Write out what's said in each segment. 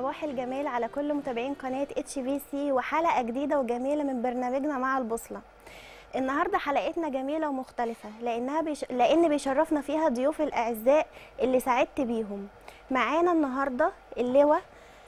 صباح الجمال على كل متابعين قناة اتش بي سي وحلقة جديدة وجميلة من برنامجنا مع البوصلة النهاردة حلقتنا جميلة ومختلفة لأنها بيش... لأن بيشرفنا فيها ضيوف الأعزاء اللي سعدت بيهم معانا النهاردة اللواء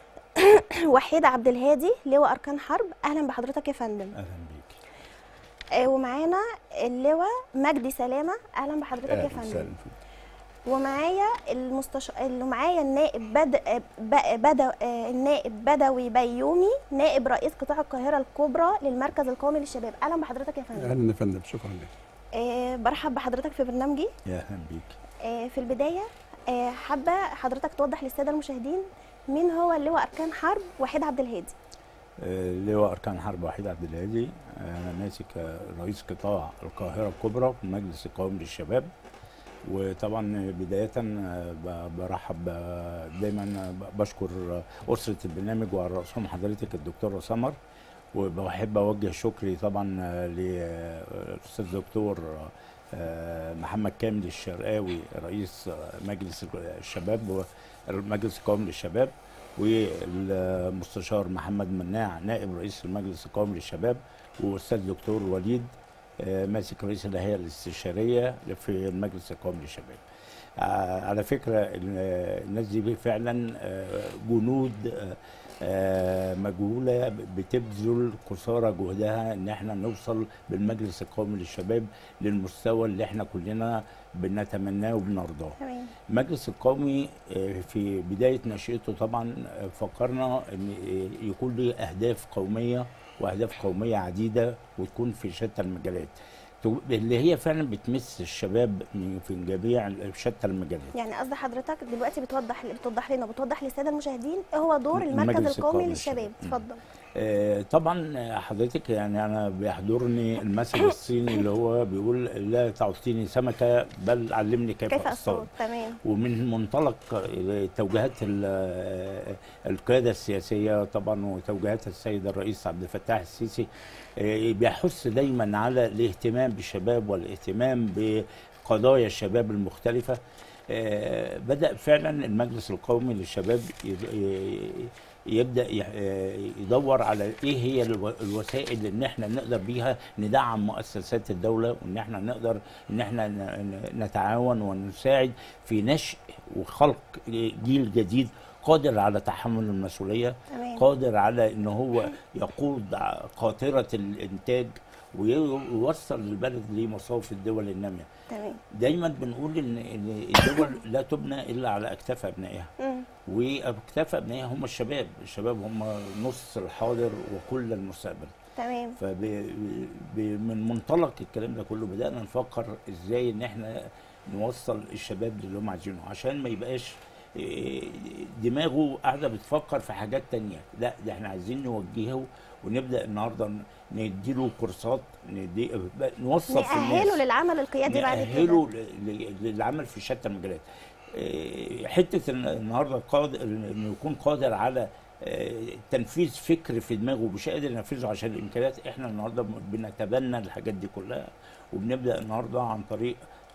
وحيد عبد الهادي لواء أركان حرب أهلا بحضرتك يا فندم اهلا بيك آه، ومعانا اللواء مجدي سلامة أهلا بحضرتك يا اهلا فندم وسهلا فيك ومعايا المستش... اللي معايا النائب بد... ب... بدو... آه، النائب بدوي بيومي نائب رئيس قطاع القاهرة الكبرى للمركز القومي للشباب أهلا بحضرتك يا فندم اهلا يا فندم شكرا لك آه برحب بحضرتك في برنامجي يا اهلا بيك آه في البداية آه حابة حضرتك توضح للسادة المشاهدين مين هو اللواء أركان حرب وحيد عبد الهادي آه، لواء اركان حرب وحيد عبد الهادي انا ماسك آه، رئيس قطاع القاهره الكبرى في المجلس القومي للشباب وطبعا بدايه آه، ب- برحب آه، دايما ب- بشكر آه، اسره البرنامج وعلى راسهم حضرتك الدكتوره سمر وبحب اوجه شكري طبعا آه، للاستاذ الدكتور آه، محمد كامل الشرقاوي رئيس آه، مجلس الشباب والمجلس القومي للشباب والمستشار محمد مناع نائب رئيس المجلس القومي للشباب واستاذ دكتور وليد آه، ماسك رئيس الهيئه الاستشاريه في المجلس القومي للشباب. آه، على فكره ال- الناس دي فعلا آه، جنود آه، آه، مجهوله بتبذل قصارى جهدها ان احنا نوصل بالمجلس القومي للشباب للمستوى اللي احنا كلنا بنتمناه وبنرضاه. تمام المجلس القومي آه، في بداية نشأته طبعا آه، فكرنا ان آه، يكون له أهداف قومية وأهداف قومية عديدة وتكون في شتى المجالات تو- اللي هي فعلا بتمس الشباب من- في جميع شتى المجالات يعني قصد حضرتك دلوقتي بتوضح بتوضح لنا وبتوضح للسادة المشاهدين ايه هو دور المركز المجلس القومي القومي للشباب للشباب. اتفضل آه، طبعا آه، حضرتك يعني انا بيحضرني المثل الصيني اللي هو بيقول لا تعطيني سمكه بل علمني كيف, كيف اصطاد اصطاد تمام ومن منطلق آه، توجيهات ال- آه، القياده السياسيه طبعا وتوجيهات السيد الرئيس عبد الفتاح السيسي آه، بيحث دايما على الاهتمام بالشباب والاهتمام بقضايا الشباب المختلفه آه، بدا فعلا المجلس القومي للشباب يد- ي- يبدا ي- آه، يدور على ايه هي الو- الوسائل ان احنا نقدر بيها ندعم مؤسسات الدوله وان احنا نقدر ان احنا ن- ن- نتعاون ونساعد في نشء وخلق جيل جديد قادر على تحمل المسؤوليه تمام قادر على ان هو يقود ع- قاطره الانتاج ويوصل البلد لمصاف الدول الناميه تمام دايما بنقول ان إن الدول لا تبنى الا على اكتاف ابنائها مم. واكتاف ابنائها هم الشباب الشباب هم نص الحاضر وكل المستقبل تمام فمن منطلق الكلام ده كله بدانا نفكر ازاي ان احنا نوصل الشباب للي هم عايزينه عشان ما يبقاش إيه، دماغه قاعده بتفكر في حاجات تانية لا ده احنا عايزين نوجهه ونبدا النهارده نديله كورسات ندي نوصل في الناس نأهله للعمل القيادي بعد كده نأهله ل- ل- للعمل في شتى المجالات إيه، حته إن النهارده قادر انه يكون قادر على آه، تنفيذ فكر في دماغه مش قادر ينفذه عشان الامكانيات احنا النهارده بنتبنى الحاجات دي كلها وبنبدا النهارده عن طريق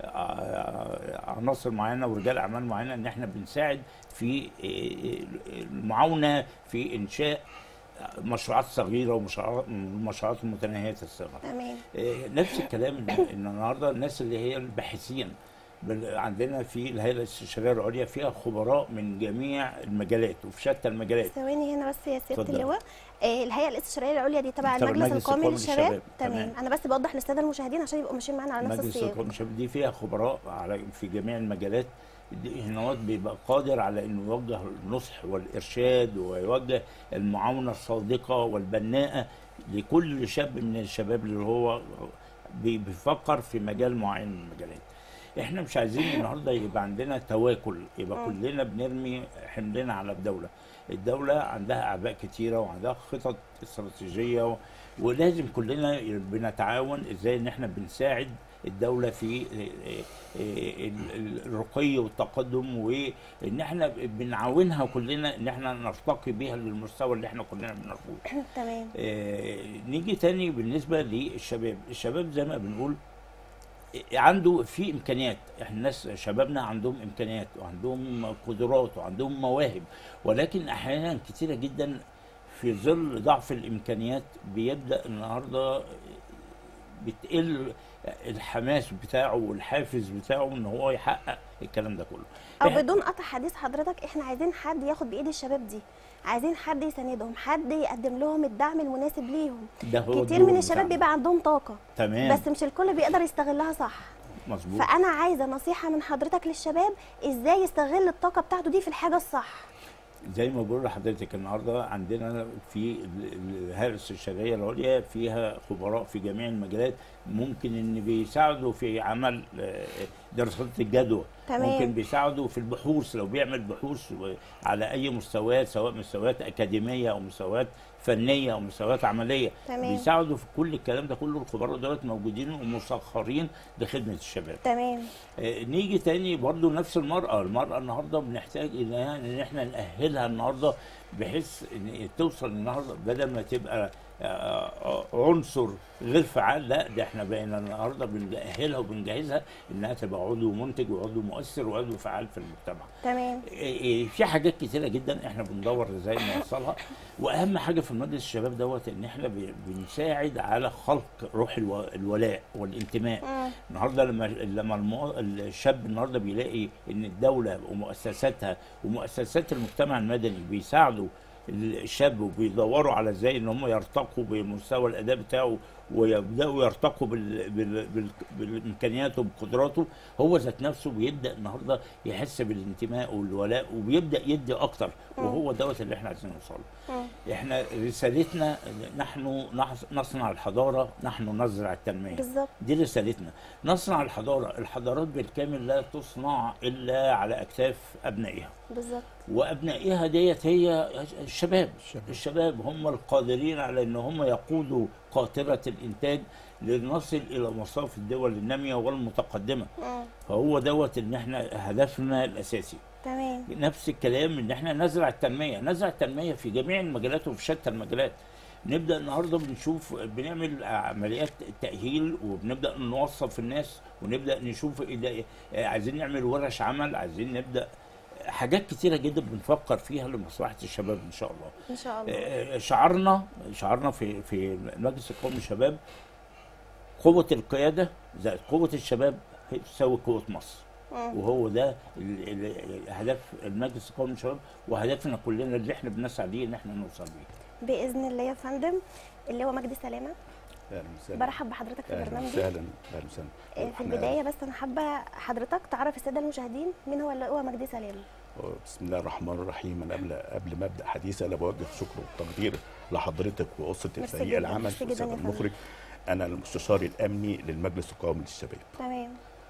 آه، عناصر معينه ورجال اعمال معينه ان احنا بنساعد في آه، المعاونه في انشاء مشروعات صغيره ومشروعات المشروعات المتناهيه الصغر تمام إيه، نفس الكلام ان إن النهارده الناس اللي هي الباحثين بال- عندنا في الهيئه الاستشاريه العليا فيها خبراء من جميع المجالات وفي شتى المجالات ثواني هنا بس يا سياده اتفضل. اللواء آه الهيئه الاستشاريه العليا دي تبع تبع المجلس المجلس القومي القومي للشباب للشباب. تمام تمام. انا بس بوضح للساده المشاهدين عشان يبقوا ماشيين معانا على نفس مجلس السياق القومي للشباب دي فيها خبراء على في جميع المجالات دي هنا بيبقى قادر على انه يوجه النصح والارشاد ويوجه المعاونه الصادقه والبناءه لكل شاب من الشباب اللي هو بي- بيفكر في مجال معين من المجالات احنا مش عايزين النهارده يبقى عندنا تواكل يبقى مم. كلنا بنرمي حملنا على الدوله الدوله عندها اعباء كتيره وعندها خطط استراتيجيه و- ولازم كلنا بنتعاون ازاي ان احنا بنساعد الدوله في ال- ال- الرقي والتقدم وان احنا بنعاونها كلنا ان احنا نرتقي بيها للمستوى اللي احنا كلنا بنرجوه تمام آه، نيجي تاني بالنسبه للشباب الشباب زي ما بنقول عنده في امكانيات احنا الناس شبابنا عندهم امكانيات وعندهم قدرات وعندهم مواهب ولكن احيانا كتيره جدا في ظل ضعف الامكانيات بيبدا النهارده بتقل الحماس بتاعه والحافز بتاعه ان هو يحقق الكلام ده كله او إحنا- بدون قطع حديث حضرتك احنا عايزين حد ياخد بايد الشباب دي عايزين حد يساندهم حد يقدم لهم الدعم المناسب ليهم ده هو كتير الدور من الشباب بتاعنا. بيبقى عندهم طاقه تمام بس مش الكل بيقدر يستغلها صح مظبوط فانا عايزه نصيحه من حضرتك للشباب ازاي يستغل الطاقه بتاعته دي في الحاجه الصح زي ما بقول لحضرتك النهارده عندنا في ال- ال- الهرس الشرعيه العليا فيها خبراء في جميع المجالات ممكن ان بيساعدوا في عمل آه، دراسات الجدوى تمام. ممكن بيساعدوا في البحوث لو بيعمل بحوث و- على اي مستويات سواء مستويات اكاديميه او مستويات فنيه او مستويات عمليه تمام. بيساعدوا في كل الكلام ده كله الخبراء دولت موجودين ومسخرين لخدمه الشباب تمام آه، نيجي تاني برضو نفس المرأة المرأة النهاردة بنحتاج إنها إن إحنا نأهلها النهاردة بحيث إن توصل النهاردة بدل ما تبقى آه، آه، عنصر غير فعال لا ده احنا بقينا النهارده بنأهلها وبنجهزها انها تبقى عضو منتج وعضو مؤثر وعضو فعال في المجتمع. تمام إيه إيه في حاجات كتيره جدا احنا بندور ازاي نوصلها واهم حاجه في مجلس الشباب دوت ان احنا بي- بنساعد على خلق روح الو- الولاء والانتماء مم. النهارده لما لما المو... الشاب النهارده بيلاقي ان الدوله ومؤسساتها ومؤسسات المجتمع المدني بيساعدوا الشاب وبيدوروا على ازاي ان هم يرتقوا بمستوى الاداء بتاعه ويبداوا يرتقوا بال... بال... بال... بالامكانيات وبقدراته هو ذات نفسه بيبدا النهارده يحس بالانتماء والولاء وبيبدا يدي اكتر وهو دوت اللي احنا عايزين نوصله مم. احنا رسالتنا نحن نحص- نصنع الحضاره نحن نزرع التنميه بالظبط دي رسالتنا نصنع الحضاره الحضارات بالكامل لا تصنع الا على اكتاف ابنائها بالظبط وابنائها ديت هي الشباب الشباب. الشباب هم القادرين على ان هم يقودوا قاطره الانتاج لنصل الى مصاف الدول الناميه والمتقدمه مم. فهو دوت ان احنا هدفنا الاساسي تمام نفس الكلام ان احنا نزرع التنميه نزرع التنميه في جميع المجالات وفي شتى المجالات نبدا النهارده بنشوف بنعمل عمليات تاهيل وبنبدا نوظف الناس ونبدا نشوف إذا عايزين نعمل ورش عمل عايزين نبدا حاجات كتيره جدا بنفكر فيها لمصلحه الشباب ان شاء الله ان شاء الله آه، شعارنا شعارنا في في مجلس القومي للشباب قوه القياده زائد قوه الشباب هي تساوي قوه مصر مم. وهو ده ال- ال- هدف المجلس القومي للشباب وهدفنا كلنا اللي احنا بنسعى ليه ان احنا نوصل ليه باذن الله يا فندم اللي هو مجدي سلامه اهلا وسهلا برحب بحضرتك في اهلا برنامجي وسهلا اهلا وسهلا آه، في إحنا- البدايه بس انا حابه حضرتك تعرف الساده المشاهدين مين هو اللي هو مجدي سلامه بسم الله الرحمن الرحيم انا قبل قبل ما ابدا حديثي انا بوجه شكر والتقدير لحضرتك واسره ميرسي فريق جداً، العمل ميرسي جداً والاستاذ يا فندم. المخرج انا المستشار الامني للمجلس القومي للشباب تمام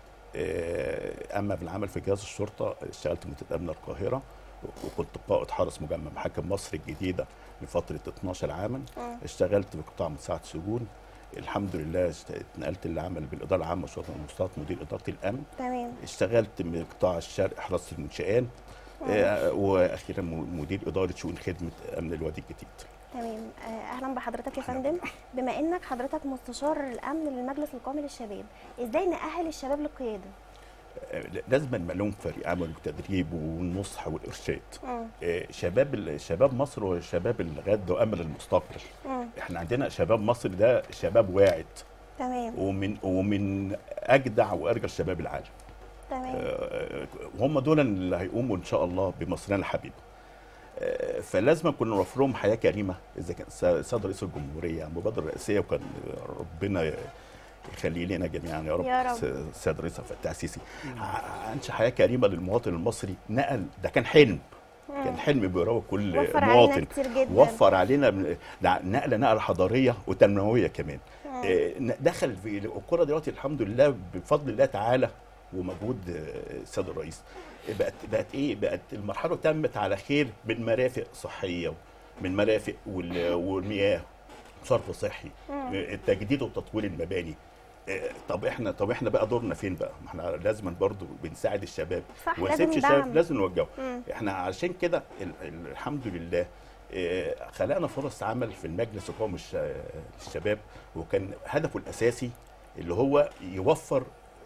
آه، اما بالعمل في جهاز الشرطه اشتغلت مدير امن القاهره وكنت قائد حرس مجمع محاكم مصر الجديده لفتره 12 عاما مم. اشتغلت في قطاع مساعد سجون الحمد لله اشت- اتنقلت للعمل بالاداره العامه والشرطه والمواصلات مدير اداره الامن تمام اشتغلت من قطاع الشرق حراسه المنشآت آه، واخيرا م- مدير اداره شؤون خدمه امن الوادي الجديد تمام آه، اهلا بحضرتك يا فندم بما انك حضرتك مستشار الامن للمجلس القومي للشباب ازاي نأهل الشباب للقياده آه، لازم نبقى لهم فريق عمل وتدريب والنصح والارشاد مم. آه، شباب ال- شباب مصر وشباب الغد وامل المستقبل مم. احنا عندنا شباب مصر ده شباب واعد تمام ومن ومن اجدع وارجل شباب العالم تمام آه، وهم دول اللي هيقوموا ان شاء الله بمصرنا الحبيبه آه، فلازم كنا نوفر لهم حياه كريمه اذا كان سا- سيد رئيس الجمهوريه مبادره رئاسيه وكان ربنا يخلي لنا جميعا يا رب, يا رب. س- سيد رئيس عبد الفتاح السيسي ع- انشا حياه كريمه للمواطن المصري نقل ده كان حلم كان حلم بيراوي كل وفر علينا مواطن كتير جدا وفر علينا من- ده نقله نقله حضاريه وتنمويه كمان آه، دخل في الكره دلوقتي الحمد لله بفضل الله تعالى ومجهود آه، السيد الرئيس بقت بقت ايه بقت المرحله تمت على خير من مرافق صحيه من مرافق وال- والمياه صرف صحي التجديد وتطوير المباني آه، طب احنا طب احنا بقى دورنا فين بقى؟ ما احنا لازم برضو بنساعد الشباب صح وما لازم نسيبش الشباب دعم لازم نوجهه مم. احنا عشان كده ال- ال- الحمد لله آه، خلقنا فرص عمل في المجلس القومي الش- الشباب وكان هدفه الاساسي اللي هو يوفر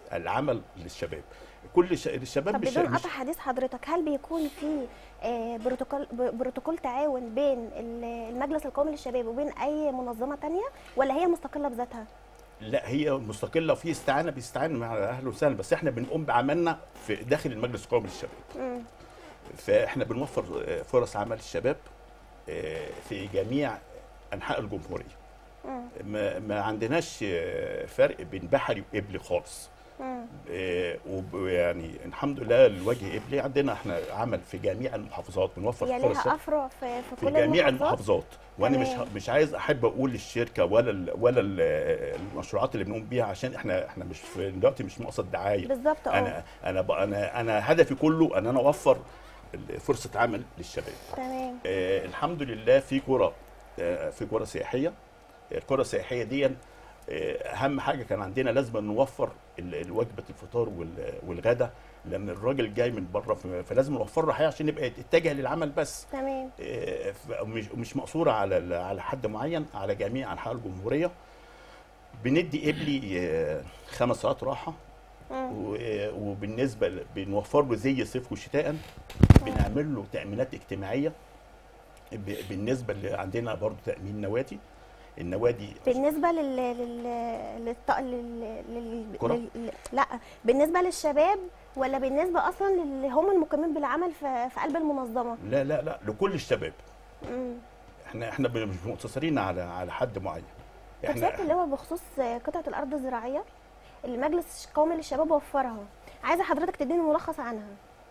العمل للشباب كل ش... الشباب طب مش, بدون مش قطع حديث حضرتك هل بيكون في آه، بروتوكول ب- بروتوكول تعاون بين ال- المجلس القومي للشباب وبين اي منظمه تانية ولا هي مستقله بذاتها لا هي مستقله وفي استعانه بيستعان مع اهل وسهلا بس احنا بنقوم بعملنا في داخل المجلس القومي للشباب مم. فاحنا بنوفر آه، فرص عمل للشباب آه، في جميع انحاء الجمهوريه مم. ما, ما عندناش آه، فرق بين بحري وقبلي خالص مم. آه، وب- يعني الحمد لله الوجه قبلي عندنا احنا عمل في جميع المحافظات بنوفر هي فرص ليها افرع في, في في كل جميع المحافظات المحافظات وانا مش تمام. مش عايز احب اقول للشركه ولا ال ولا ال المشروعات اللي بنقوم بيها عشان احنا احنا مش في دلوقتي مش مقصد دعايه بالظبط اه انا انا ب- انا انا هدفي كله ان انا اوفر فرصه عمل للشباب تمام آه الحمد لله في قرى آه في قرى سياحيه القرى السياحيه دي آه اهم حاجه كان عندنا لازم نوفر ال- ال- وجبه الفطار وال- والغدا لان الراجل جاي من بره ف- فلازم نوفر له حاجه عشان يبقى يتجه للعمل بس تمام آه، ف- مش مش مقصوره على ال- على حد معين على جميع انحاء الجمهوريه بندي قبلي آه، خمس ساعات راحه مم. و- وبالنسبه ل- بنوفر له زي صيف وشتاء بنعمل له تامينات اجتماعيه ب- بالنسبه اللي عندنا برضو تامين نوادي النوادي بالنسبه لل لل للط... لل... لل... كرة؟ لل... لا بالنسبه للشباب ولا بالنسبه اصلا اللي هم المقيمين بالعمل في, في قلب المنظمه لا لا لا لكل الشباب امم احنا احنا مش مقتصرين على على حد معين طب سياده اللواء بخصوص قطعه الارض الزراعيه اللي مجلس القومي للشباب وفرها عايزه حضرتك تديني ملخص عنها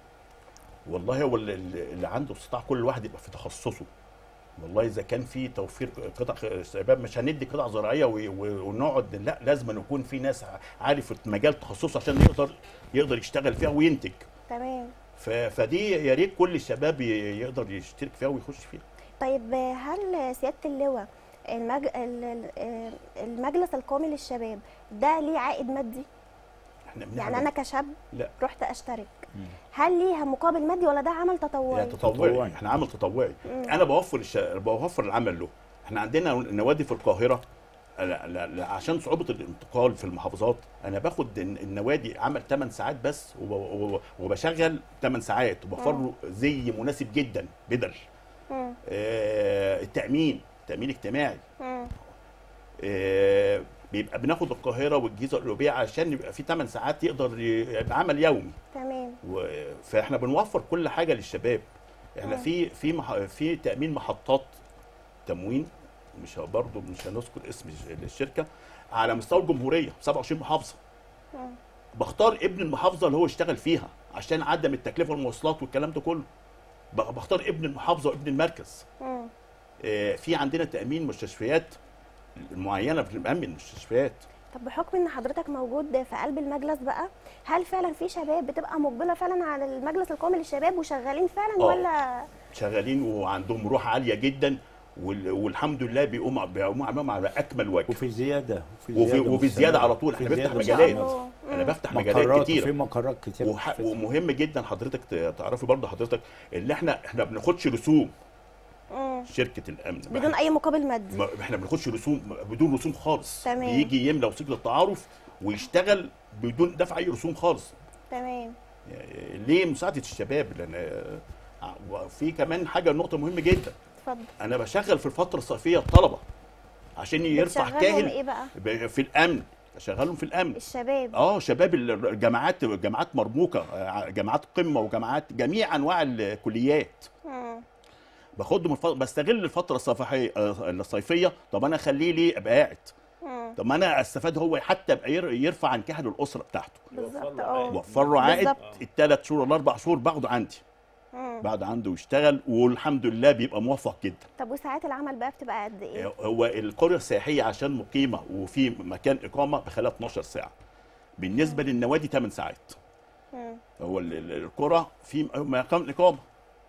والله هو اللي, اللي عنده استطاع كل واحد يبقى في تخصصه والله اذا كان في توفير قطع شباب مش هندي قطع زراعيه و- و- ونقعد لا لازم يكون في ناس عارف مجال تخصصه عشان يقدر يقدر يشتغل فيها وينتج تمام ف- فدي يا ريت كل الشباب ي- يقدر يشترك فيها ويخش فيها طيب هل سياده اللواء المج... ال- ال- المجلس القومي للشباب ده ليه عائد مادي احنا يعني بنعمل- انا كشاب لا. رحت اشترك هل ليها مقابل مادي ولا ده عمل تطوعي يعني تطوعي تطوعي. احنا عمل تطوعي مم. انا بوفر الش... بوفر العمل له احنا عندنا نوادي في القاهره لا لا لا عشان صعوبه الانتقال في المحافظات انا باخد الن- النوادي عمل 8 ساعات بس وب... وب... وبشغل 8 ساعات وبوفر له زي مناسب جدا بدل مم. آه التامين تامين اجتماعي مم. آه بيبقى بناخد القاهره والجيزه والقلوبيه عشان يبقى في 8 ساعات يقدر ي- يبقى عمل يومي تمام و- فاحنا بنوفر كل حاجه للشباب احنا مم. في في مح... في تامين محطات تموين مش ه- برضه مش هنذكر اسم الش- الشركه على مستوى الجمهوريه 27 محافظه مم. بختار ابن المحافظه اللي هو يشتغل فيها عشان عدم التكلفه والمواصلات والكلام ده كله ب- بختار ابن المحافظه وابن المركز مم. آه، في عندنا تامين مستشفيات معينه بنأمن المستشفيات طب بحكم ان حضرتك موجود في قلب المجلس بقى هل فعلا في شباب بتبقى مقبله فعلا على المجلس القومي للشباب وشغالين فعلا آه. ولا شغالين وعندهم روح عاليه جدا وال- والحمد لله بيقوموا بيقوموا عملهم على اكمل وجه وفي زياده وفي وفي زياده على طول في احنا بنفتح زيادة مجالات مستمرة. انا مم. بفتح مجالات مقرات وفي كتير مقرات كتير وح... ومهم جدا حضرتك ت- تعرفي برضه حضرتك اللي احنا احنا ما بناخدش رسوم مم. شركه الامن بدون اي مقابل مادي ما احنا ما بناخدش رسوم بدون رسوم خالص تمام. بيجي يملى وثيقه التعارف ويشتغل بدون دفع اي رسوم خالص تمام يعني ليه مساعده الشباب لان آه، وفي كمان حاجه نقطه مهمه جدا اتفضل انا بشغل في الفتره الصيفيه الطلبه عشان يرفع بتشغلهم كاهل ايه بقى ب- في الامن اشغلهم في الامن الشباب اه شباب الجامعات جامعات مرموقه آه، جامعات قمه وجامعات جميع انواع الكليات مم. باخدهم الف... بستغل الفتره الصيفيه آه، الصيفيه طب انا اخليه ليه ابقى قاعد مم. طب ما انا استفاد هو حتى يبقى ير- يرفع عن كاهل الاسره بتاعته بالظبط اه وفر له عائد بالظبط. الثلاث شهور الاربع شهور باخده عندي مم. باخده عنده ويشتغل والحمد لله بيبقى موفق جدا طب وساعات العمل بقى بتبقى قد ايه هو القريه السياحيه عشان مقيمه وفي مكان اقامه بخلال 12 ساعه بالنسبه للنوادي 8 ساعات مم. هو ال- ال- القرى في مكان اقامه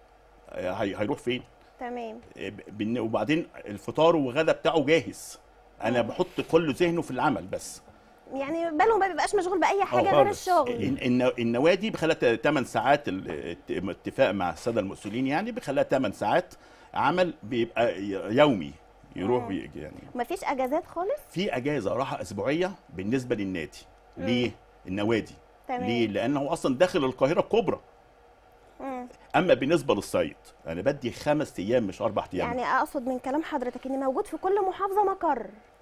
هي- هيروح فين تمام بالن- وبعدين الفطار والغدا بتاعه جاهز انا بحط كل ذهنه في العمل بس يعني باله ما بيبقاش مشغول باي حاجه غير خالص. الشغل الن- الن- النوادي بخلال 8 ساعات ال- ات- اتفاق مع الساده المسؤولين يعني بخلال 8 ساعات عمل بيبقى ي- يومي يروح مم. ويجي يعني مفيش اجازات خالص في اجازه راحه اسبوعيه بالنسبه للنادي ليه النوادي تمام ليه لانه اصلا داخل القاهره الكبرى مم. اما بالنسبه للصعيد انا بدي خمس ايام مش اربع ايام يعني اقصد من كلام حضرتك ان موجود في كل محافظه مقر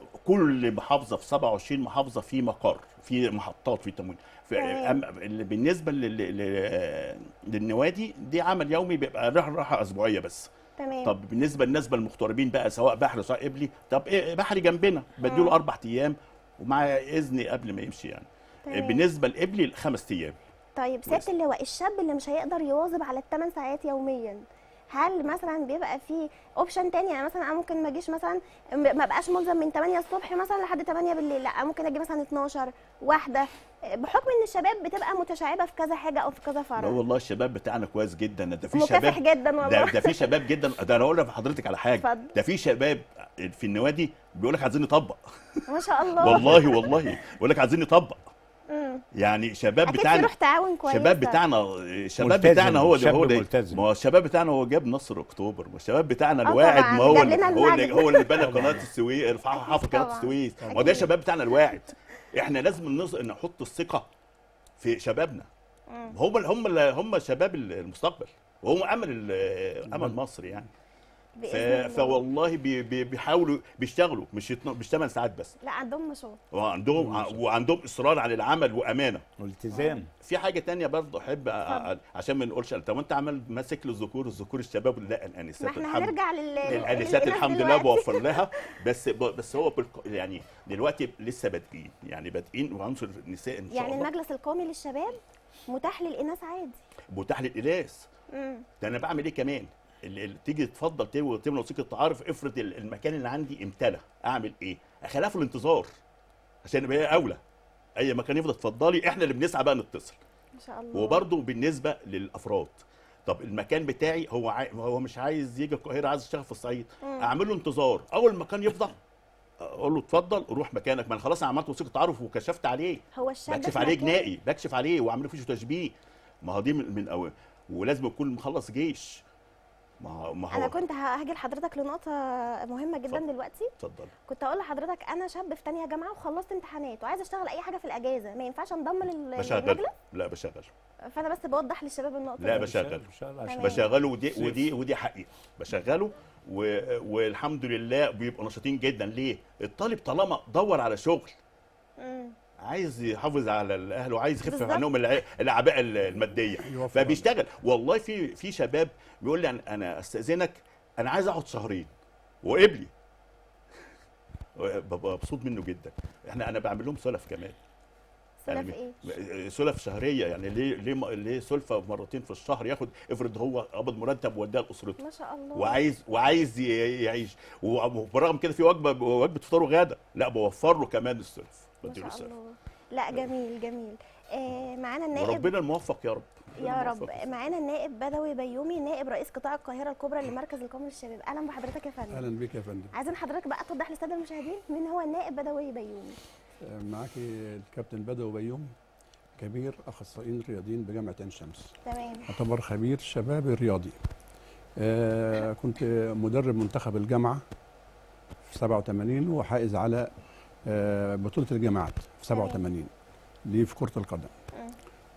كل محافظه في 27 محافظه في مقر في محطات في تموين في تمام. أما اللي بالنسبه لل... لل... للنوادي دي عمل يومي بيبقى راحه راحه اسبوعيه بس تمام طب بالنسبه للناس المغتربين بقى سواء بحر سواء قبلي طب إيه بحري جنبنا بديله اربع ايام ومع اذن قبل ما يمشي يعني تمام. بالنسبه لقبلي خمس ايام طيب بس. سياده اللواء الشاب اللي مش هيقدر يواظب على الثمان ساعات يوميا هل مثلا بيبقى فيه اوبشن تاني يعني مثلا انا ممكن ما اجيش مثلا م- ما بقاش ملزم من 8 الصبح مثلا لحد 8 بالليل لا ممكن اجي مثلا 12 واحده بحكم ان الشباب بتبقى متشعبه في كذا حاجه او في كذا لا فرع والله الشباب بتاعنا كويس جدا ده في مكافح شباب جدا ده, والله ده في شباب جدا ده انا اقول لحضرتك على حاجه اتفضل. ده في شباب في النوادي بيقول لك عايزين نطبق ما شاء الله والله والله بيقول لك عايزين نطبق مم. يعني شباب اكيد في بتاعنا روح تعاون كويس الشباب بتاعنا الشباب ملتزم، بتاعنا هو اللي شاب هو اللي ملتزم. ما هو الشباب بتاعنا هو جاب نصر اكتوبر ما الشباب بتاعنا آه الواعد طبعاً، ما هو جاب اللي لنا هو اللي المجد. هو اللي بنى قناه السويس حافظ قناه طبعاً. السويس ما هو ده أكيد. الشباب بتاعنا الواعد احنا لازم نص- نحط الثقه في شبابنا مم. هم ال- هم ال- هم شباب المستقبل وهم امل ال- امل مصر يعني ف- بإذن الله. فوالله بي- بي- بيحاولوا بيشتغلوا مش يتن- مش 8 ساعات بس لا عندهم نشاط وعندهم وعندهم اصرار على العمل وامانه والتزام في حاجه تانية برضه احب أ- اتفضل. أ- عشان ما نقولش طب انت عمال ماسك للذكور الذكور الشباب لا ما الانسات احنا الحمد هنرجع لل الانسات للإناث الحمد لله دلوقتي. بوفر لها بس ب- بس هو بالق... يعني دلوقتي لسه بادئين يعني بادئين وعنصر النساء ان شاء يعني الله المجلس القومي للشباب متاح للإناث عادي متاح للإناث مم. ده انا بعمل ايه كمان اللي اللي تيجي تفضل تملى تملى وثيقه تعارف افرض ال- المكان اللي عندي امتلى اعمل ايه؟ اخليها في الانتظار عشان يبقى هي اولى اي مكان يفضل اتفضلي احنا اللي بنسعى بقى نتصل ما شاء الله وبرضه بالنسبه للافراد طب المكان بتاعي هو عاي... هو مش عايز يجي القاهره عايز يشتغل في الصعيد مم. اعمل له انتظار اول مكان يفضى اقول له اتفضل روح مكانك ما انا خلاص أنا عملت وثيقه تعارف وكشفت عليه هو الشاب بكشف في عليه مكان- جنائي بكشف عليه واعمل له فيش تشبيه ما هو دي من, من أول ولازم يكون مخلص جيش ما هو ما هو انا كنت ه- هاجي لحضرتك لنقطه مهمه جدا اتفضل. دلوقتي اتفضل كنت اقول لحضرتك انا شاب في تانية جامعه وخلصت امتحانات وعايزه اشتغل اي حاجه في الاجازه ما ينفعش انضم لل- بشغل للمجلس لا بشغل فانا بس بوضح للشباب النقطه لا دي. بشغل. تمام. بشغله ودي سيف. ودي ودي حقيقه بشغله و... والحمد لله بيبقوا نشيطين جدا ليه؟ الطالب طالما دور على شغل مم. عايز يحافظ على الاهل وعايز يخفف بالظبط. عنهم الع- الاعباء الماديه يوفر فبيشتغل والله في في شباب بيقول لي أنا- انا استاذنك انا عايز اقعد شهرين وقبلي ببقى مبسوط منه جدا احنا انا بعمل لهم سلف كمان سلف ايه سلف شهريه يعني ليه ليه م- ليه سلفه مرتين في الشهر ياخد افرض هو قبض مرتب ووداه لاسرته ما شاء الله وعايز وعايز ي- يعيش وبرغم كده في وجبه وجبه فطار وغدا لا بوفر له كمان السلف ما بديله شاء السلف الله لا جميل جميل آه معانا النائب وربنا الموفق يا رب يا رب الموفق. معانا النائب بدوي بيومي نائب رئيس قطاع القاهره الكبرى لمركز القومي للشباب اهلا بحضرتك يا فندم اهلا بك يا فندم عايزين حضرتك بقى توضح للساده المشاهدين مين هو النائب بدوي بيومي آه، معاكي الكابتن بدوي بيومي كبير اخصائيين رياضيين بجامعه عين شمس تمام يعتبر خبير شبابي رياضي آه كنت مدرب منتخب الجامعه في 87 وحائز على آه بطوله الجامعات في 87 ليه في كره القدم مم.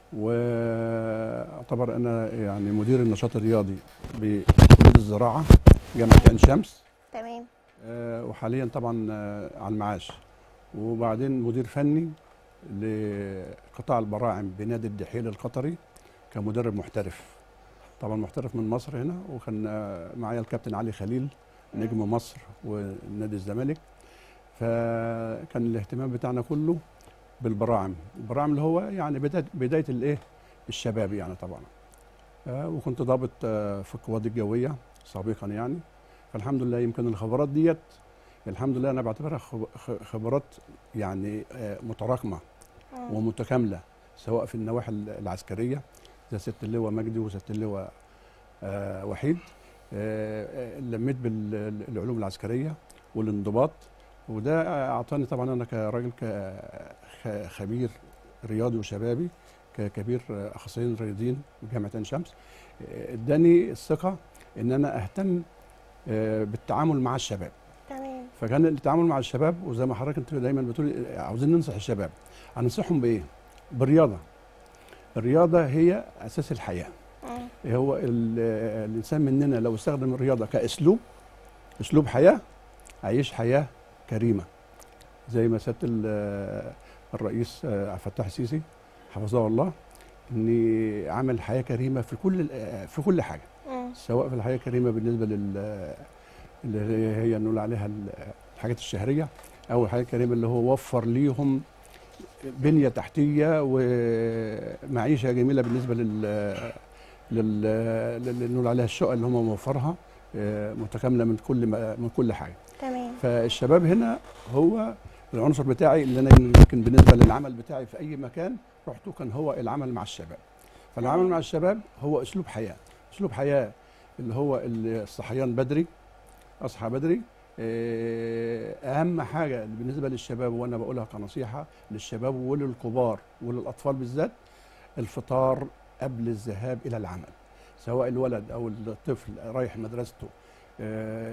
واعتبر انا يعني مدير النشاط الرياضي بكليه الزراعه جامعه عين شمس تمام آه، وحاليا طبعا آه، على المعاش وبعدين مدير فني لقطاع البراعم بنادي الدحيل القطري كمدرب محترف طبعا محترف من مصر هنا وكان آه، معايا الكابتن علي خليل نجم مصر ونادي الزمالك فكان الاهتمام بتاعنا كله بالبراعم البراعم اللي هو يعني بدايه بدايه الايه الشباب يعني طبعا آه، وكنت ضابط آه، في القوات الجويه سابقا يعني فالحمد لله يمكن الخبرات ديت الحمد لله انا بعتبرها خب- خ- خبرات يعني آه، متراكمه مم. ومتكامله سواء في النواحي ال- العسكريه زي ست اللواء مجدي وست اللواء آه، وحيد آه، آه، لميت بالعلوم العسكريه والانضباط وده اعطاني طبعا انا كراجل ك- خ- خبير رياضي وشبابي ككبير آه، اخصائيين رياضيين بجامعه عين شمس آه، اداني الثقه ان انا اهتم آه، بالتعامل مع الشباب تمام فكان التعامل مع الشباب وزي ما حضرتك انت دايما بتقولي عاوزين ننصح الشباب هننصحهم بايه بالرياضه الرياضه هي اساس الحياه مم. هو ال- الانسان مننا لو استخدم الرياضه كاسلوب اسلوب حياه هيعيش حياه كريمه زي ما سياده ال- الرئيس آه، عبد الفتاح السيسي حفظه الله ان عمل حياه كريمه في كل ال- في كل حاجه مم. سواء في الحياه الكريمه بالنسبه لل اللي هي نقول عليها ال- الحاجات الشهريه او الحياه الكريمه اللي هو وفر ليهم بنيه تحتيه ومعيشه جميله بالنسبه لل لل لل- نقول عليها الشقه اللي هم موفرها آه، متكامله من كل ما- من كل حاجه تمام فالشباب هنا هو العنصر بتاعي اللي انا يمكن بالنسبه للعمل بتاعي في اي مكان رحته كان هو العمل مع الشباب فالعمل تمام. مع الشباب هو اسلوب حياه اسلوب حياه اللي هو الصحيان بدري اصحى بدري آه، اهم حاجه بالنسبه للشباب وانا بقولها كنصيحه للشباب وللكبار وللاطفال بالذات الفطار قبل الذهاب الى العمل سواء الولد او الطفل رايح مدرسته آه،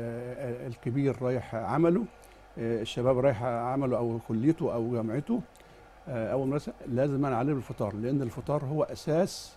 آه، الكبير رايح عمله آه، الشباب رايح عمله او كليته او جامعته آه، او المدرسه لازم أنا عليه الفطار لان الفطار هو اساس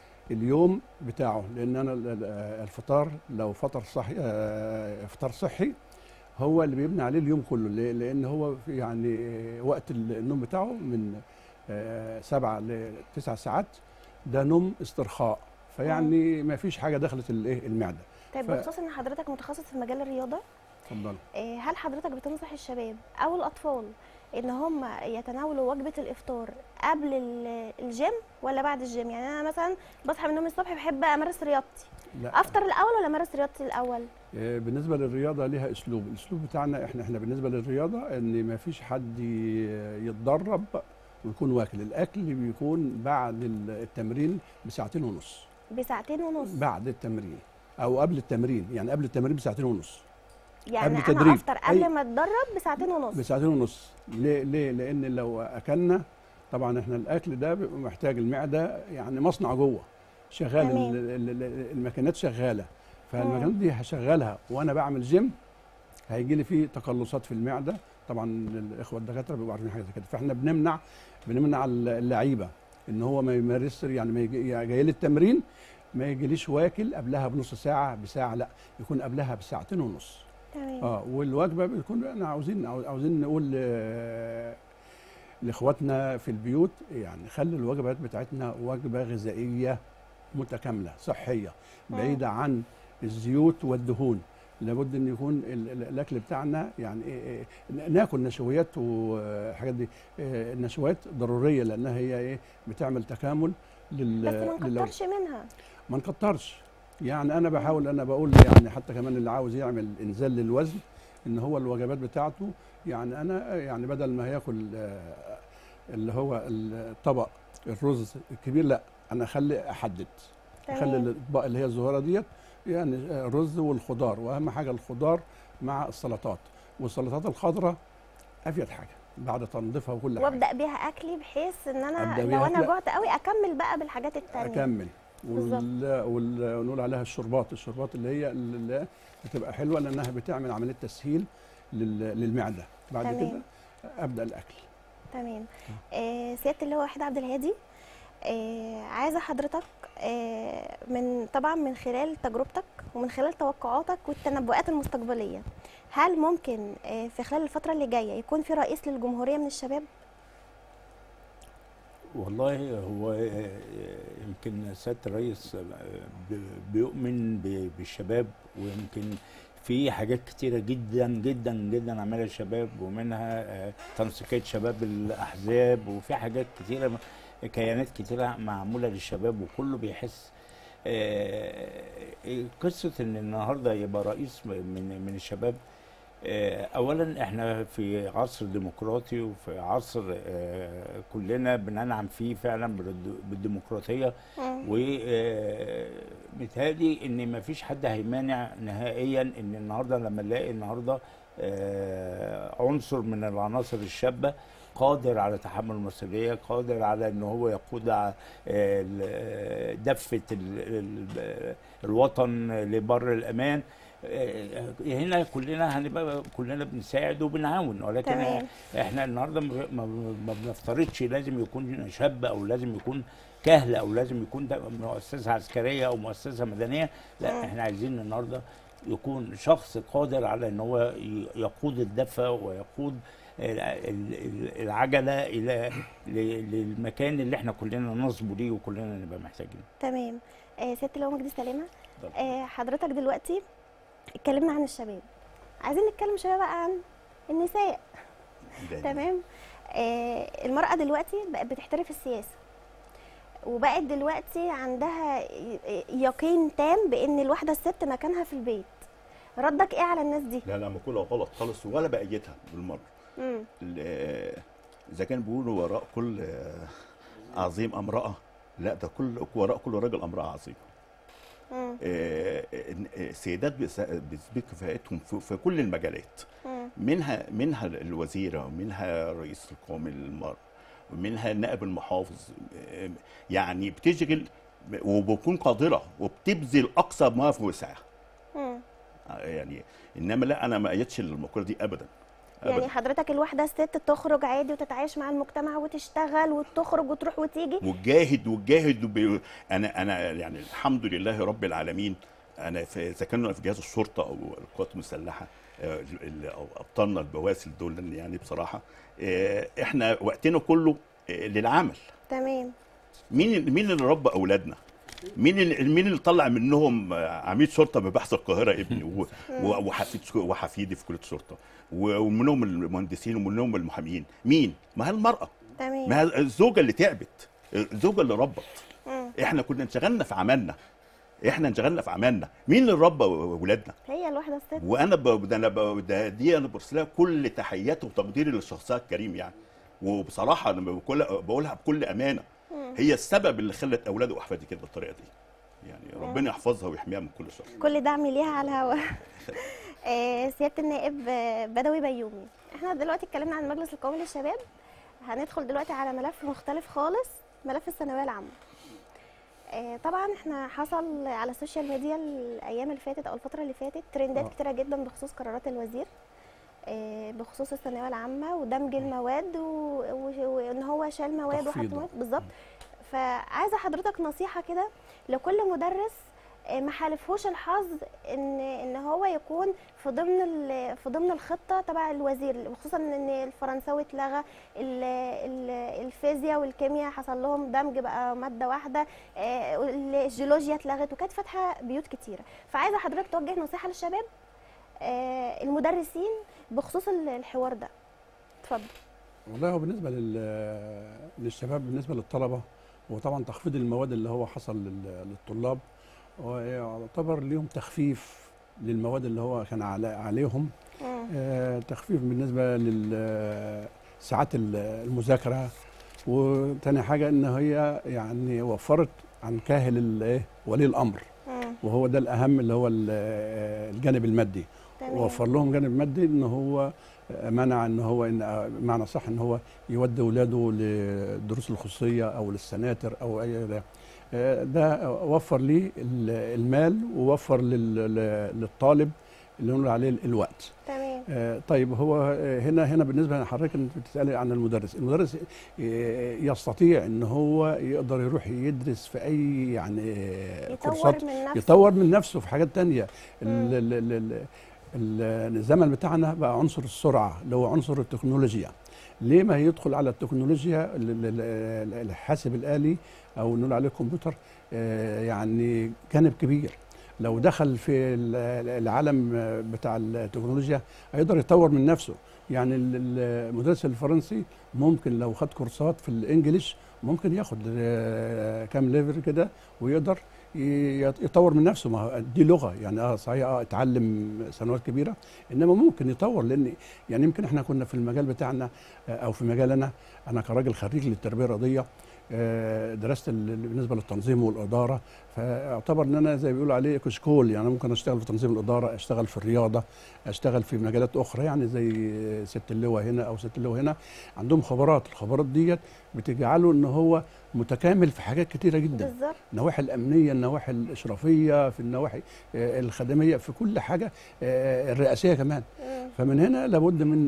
اليوم بتاعه لان انا ال- ال- الفطار لو فطر صحي آه، فطار صحي هو اللي بيبني عليه اليوم كله ليه؟ لان هو في يعني آه، وقت النوم بتاعه من آه، سبعة لتسع ساعات ده نوم استرخاء فيعني ما فيش حاجه دخلت الايه المعده طيب ف- بخصوص ان حضرتك متخصص في مجال الرياضه اتفضل آه، هل حضرتك بتنصح الشباب او الاطفال ان هم يتناولوا وجبه الافطار قبل ال- الجيم ولا بعد الجيم يعني انا مثلا بصحى من النوم الصبح بحب امارس رياضتي لا افطر الاول ولا امارس رياضتي الاول آه، بالنسبه للرياضه ليها اسلوب الاسلوب بتاعنا احنا احنا بالنسبه للرياضه ان ما فيش حد ي- يتدرب ويكون واكل الاكل بيكون بعد ال- التمرين بساعتين ونص بساعتين ونص بعد التمرين او قبل التمرين يعني قبل التمرين بساعتين ونص يعني قبل انا تدريب. افطر قبل أي- ما اتدرب بساعتين ونص بساعتين ونص ليه ليه لان لو اكلنا طبعا احنا الاكل ده بيبقى محتاج المعده يعني مصنع جوه شغال تمام. ال- ال- ال- الماكينات شغاله فالماكينات دي هشغلها وانا بعمل جيم هيجي لي فيه تقلصات في المعده طبعا الاخوه الدكاتره بيبقوا عارفين حاجه زي كده فاحنا بنمنع بنمنع اللعيبه ان هو ما يمارسش يعني ما يجي يعني جاي لي التمرين ما يجيليش واكل قبلها بنص ساعه بساعه لا يكون قبلها بساعتين ونص تمام اه والوجبه بتكون احنا عاوزين عاو- عاوزين نقول آه، لاخواتنا في البيوت يعني خلي الوجبات بتاعتنا وجبه غذائيه متكامله صحيه مم. بعيده عن الزيوت والدهون لابد ان يكون ال- ال- الاكل بتاعنا يعني إيه إيه ناكل نشويات والحاجات دي إيه النشويات ضروريه لانها هي ايه بتعمل تكامل لل بس ما للو- نكترش منها ما نكترش يعني انا بحاول انا بقول يعني حتى كمان اللي عاوز يعمل انزال للوزن ان هو الوجبات بتاعته يعني انا يعني بدل ما ياكل آه، اللي هو الطبق الرز الكبير لا انا اخلي احدد اخلي تمام الاطباق اللي هي الصغيره ديت يعني آه، رز والخضار واهم حاجه الخضار مع السلطات والسلطات الخضراء افيد حاجه بعد تنظيفها وكل حاجه وابدا بيها اكلي بحيث ان انا أبدأ لو بيها انا أكل. جعت قوي اكمل بقى بالحاجات التانية اكمل بالظبط. وال... وال... ونقول عليها الشربات الشربات اللي هي اللي بتبقى حلوه لانها بتعمل عمليه تسهيل لل... للمعده بعد تمام. كده ابدا الاكل تمام آه سياده اللي هو وحيد عبد الهادي آه عايزه حضرتك آه من طبعا من خلال تجربتك ومن خلال توقعاتك والتنبؤات المستقبليه هل ممكن آه في خلال الفتره اللي جايه يكون في رئيس للجمهوريه من الشباب والله هو آه، يمكن سياده الرئيس آه، ب- بيؤمن ب- بالشباب ويمكن في حاجات كتيره جدا جدا جدا عملها الشباب ومنها آه، تنسيقيه شباب الاحزاب وفي حاجات كتيره كيانات كتيره معموله للشباب وكله بيحس آه، قصه ان النهارده يبقى رئيس من من الشباب آه، اولا احنا في عصر ديمقراطي وفي عصر آه، كلنا بننعم فيه فعلا بالد- بالديمقراطيه ومثالي ان ما فيش حد هيمانع نهائيا ان النهارده لما نلاقي النهارده آه، عنصر من العناصر الشابه قادر على تحمل المسؤوليه قادر على ان هو يقود ع- ال- دفه ال- ال- الوطن لبر الامان آه، هنا كلنا هنبقى كلنا بنساعد وبنعاون ولكن تمام. احنا النهارده ما- ما ما بنفترضش لازم يكون شاب او لازم يكون كهل او لازم يكون ده مؤسسه عسكريه او مؤسسه مدنيه لا مم. احنا عايزين النهارده يكون شخص قادر على ان هو ي- يقود الدفه ويقود ال- ال- ال- العجله الى ل- للمكان اللي احنا كلنا نصبو ليه وكلنا نبقى محتاجينه تمام آه ست لو مجدي سلامه اتفضل. آه حضرتك دلوقتي اتكلمنا عن الشباب عايزين نتكلم شويه بقى عن النساء ده- تمام آه المرأة دلوقتي بقت بتحترف السياسة وبقت دلوقتي عندها ي- يقين تام بان الواحدة الست مكانها في البيت ردك ايه على الناس دي لا لا مقولة غلط خالص ولا بأيدها بالمرة مم. ال- إذا كان بيقولوا وراء كل آه، عظيم امرأة لا ده كل وراء كل راجل امرأة عظيمة مم. آه، آه، سيدات بس- بتثبت كفاءتهم في في كل المجالات مم. منها منها الوزيره ومنها رئيس القومي للمرأة ومنها نائب المحافظ آه، يعني بتشغل وبتكون قادره وبتبذل اقصى ما في وسعها مم. آه، يعني انما لا انا ما ايدش المقوله دي ابدا يعني ابدا حضرتك الواحدة الست تخرج عادي وتتعايش مع المجتمع وتشتغل وتخرج وتروح وتيجي وتجاهد وتجاهد وب... انا انا يعني الحمد لله رب العالمين انا في اذا كنا في جهاز الشرطه او القوات المسلحه آه، ال- او ابطالنا البواسل دول يعني بصراحه آه، احنا وقتنا كله آه، للعمل تمام مين مين اللي ربى اولادنا مين اللي مين اللي طلع منهم آه، عميد شرطه ببحث القاهره ابني و- و- وحفيد وحفيدي في كليه الشرطه و- ومنهم المهندسين ومنهم المحامين مين ما هي المراه تمام ما هي الزوجه اللي تعبت الزوجه اللي ربت مم. احنا كنا انشغلنا في عملنا احنا انشغلنا في عملنا مين اللي ربى ولادنا هي الواحدة الست وانا ب... ده انا ب... ده دي انا برسلها كل تحياتي وتقديري للشخصيه الكريم يعني وبصراحه انا بقول... بقولها بكل امانه مم. هي السبب اللي خلت اولادي واحفادي كده بالطريقه دي يعني ربنا يحفظها ويحميها من كل شر كل دعم ليها على الهوا آه، سياده النائب آه، بدوي بيومي احنا دلوقتي اتكلمنا عن المجلس القومي للشباب هندخل دلوقتي على ملف مختلف خالص ملف الثانويه العامه آه، طبعا احنا حصل على السوشيال ميديا الايام اللي فاتت او الفتره اللي فاتت ترندات آه. كتيره جدا بخصوص قرارات الوزير آه، بخصوص الثانويه العامه ودمج المواد و- و- وان هو شال مواد وحط تخفيضه. مواد بالظبط فعايزه حضرتك نصيحه كده لكل مدرس آه، ما حالفهوش الحظ ان ان هو يكون في ضمن ال- في ضمن الخطه تبع الوزير خصوصا ان الفرنساوي اتلغى ال- ال- الفيزياء والكيمياء حصل لهم دمج بقى ماده واحده آه، الجيولوجيا اتلغت وكانت فاتحه بيوت كتيره فعايزه حضرتك توجه نصيحه للشباب آه، المدرسين بخصوص ال- الحوار ده اتفضل والله هو بالنسبه لل- للشباب بالنسبه للطلبه هو طبعا تخفيض المواد اللي هو حصل لل- للطلاب هو يعتبر ليهم تخفيف للمواد اللي هو كان على- عليهم مم. آه، تخفيف بالنسبه لساعات المذاكره وتاني حاجه ان هي يعني وفرت عن كاهل ال- إيه؟ ولي الامر مم. وهو ده الاهم اللي هو ال- الجانب المادي تمام وفر لهم جانب مادي ان هو منع ان هو ان معنى صح ان هو يودي اولاده للدروس الخصوصيه او للسناتر او اي ده آه، ده وفر ليه ال- المال ووفر لل- للطالب اللي نقول عليه الوقت تمام آه، طيب هو آه، هنا هنا بالنسبه لحضرتك انت بتسالي عن المدرس المدرس آه، يستطيع ان هو يقدر يروح يدرس في اي يعني آه، كورسات يطور من نفسه يطور من نفسه في حاجات تانية مم. ال- ال- ال- ال- ال- الزمن بتاعنا بقى عنصر السرعة اللي هو عنصر التكنولوجيا ليه ما يدخل على التكنولوجيا ال- ال- ال- الحاسب الآلي أو نقول عليه الكمبيوتر آه، يعني جانب كبير لو دخل في ال- العالم بتاع التكنولوجيا هيقدر يطور من نفسه يعني ال- ال- المدرس الفرنسي ممكن لو خد كورسات في الانجليش ممكن ياخد آه، كام ليفل كده ويقدر ي- يطور من نفسه ما هو دي لغه يعني اه صحيح اه اتعلم سنوات كبيره انما ممكن يطور لان يعني يمكن احنا كنا في المجال بتاعنا آه، او في مجالنا انا كراجل خريج للتربيه الرياضيه آه، درست ال- بالنسبه للتنظيم والاداره فاعتبر ان انا زي ما بيقولوا عليه كشكول يعني ممكن اشتغل في تنظيم الاداره اشتغل في الرياضه اشتغل في مجالات اخرى يعني زي ست اللواء هنا او ست اللواء هنا عندهم خبرات الخبرات ديت بتجعله ان هو متكامل في حاجات كتيره جدا بالظبط النواحي الامنيه النواحي الاشرافيه في النواحي آه، الخدميه في كل حاجه آه، الرئاسيه كمان مم. فمن هنا لابد من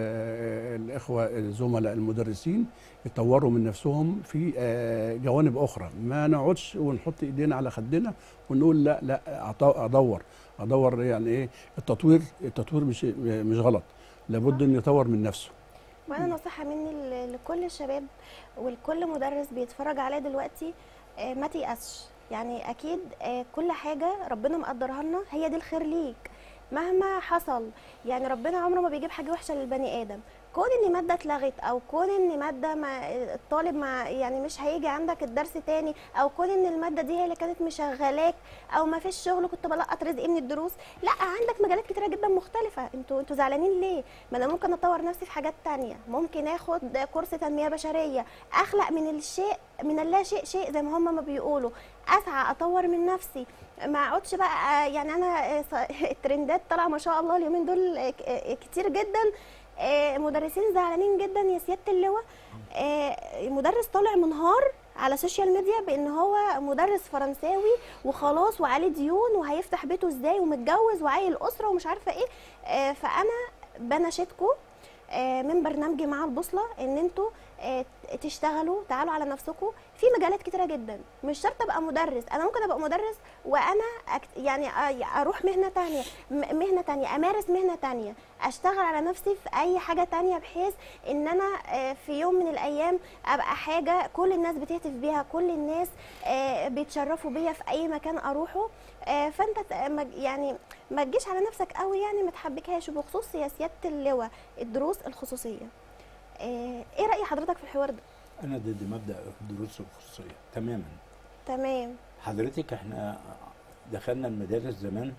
آه، الاخوه الزملاء المدرسين يطوروا من نفسهم في آه، جوانب اخرى ما نقعدش ونحط ايدينا على خدنا ونقول لا لا أط- ادور ادور يعني ايه التطوير التطوير مش مش غلط لابد ان يطور من نفسه وانا نصيحه مني ل- لكل الشباب ولكل مدرس بيتفرج عليا دلوقتي آه، ما تيأسش يعني اكيد آه، كل حاجه ربنا مقدرها لنا هي دي الخير ليك مهما حصل يعني ربنا عمره ما بيجيب حاجه وحشه للبني ادم كون ان ماده اتلغت او كون ان ماده ما الطالب ما يعني مش هيجي عندك الدرس تاني او كون ان الماده دي هي اللي كانت مشغلاك او ما فيش شغل كنت بلقط رزقي من الدروس لا عندك مجالات كتيره جدا مختلفه انتوا انتوا زعلانين ليه ما انا ممكن اطور نفسي في حاجات تانية ممكن اخد كورس تنميه بشريه اخلق من الشيء من اللا شيء شيء زي ما هم ما بيقولوا اسعى اطور من نفسي ما اقعدش بقى آه، يعني انا آه، ص- الترندات طالعه ما شاء الله اليومين دول آه، ك- آه، كتير جدا آه، مدرسين زعلانين جدا يا سياده اللواء آه، مدرس طالع منهار على السوشيال ميديا بان هو مدرس فرنساوي وخلاص وعليه ديون وهيفتح بيته ازاي ومتجوز وعايل اسره ومش عارفه ايه آه، فانا بناشدكم آه، من برنامجي مع البوصله ان انتوا آه، تشتغلوا تعالوا على نفسكم في مجالات كتيره جدا مش شرط ابقى مدرس انا ممكن ابقى مدرس وانا أكت... يعني أ- اروح مهنه تانية م- مهنه تانية امارس مهنه تانية اشتغل على نفسي في اي حاجه تانية بحيث ان انا آه، في يوم من الايام ابقى حاجه كل الناس بتهتف بيها كل الناس آه، بيتشرفوا بيا في اي مكان اروحه آه، فانت ت- ما- يعني ما تجيش على نفسك قوي يعني ما تحبكهاش وبخصوص يا سياده اللواء الدروس الخصوصيه آه، ايه راي حضرتك في الحوار ده انا ضد مبدا الدروس الخصوصيه تماما تمام حضرتك احنا دخلنا المدارس زمان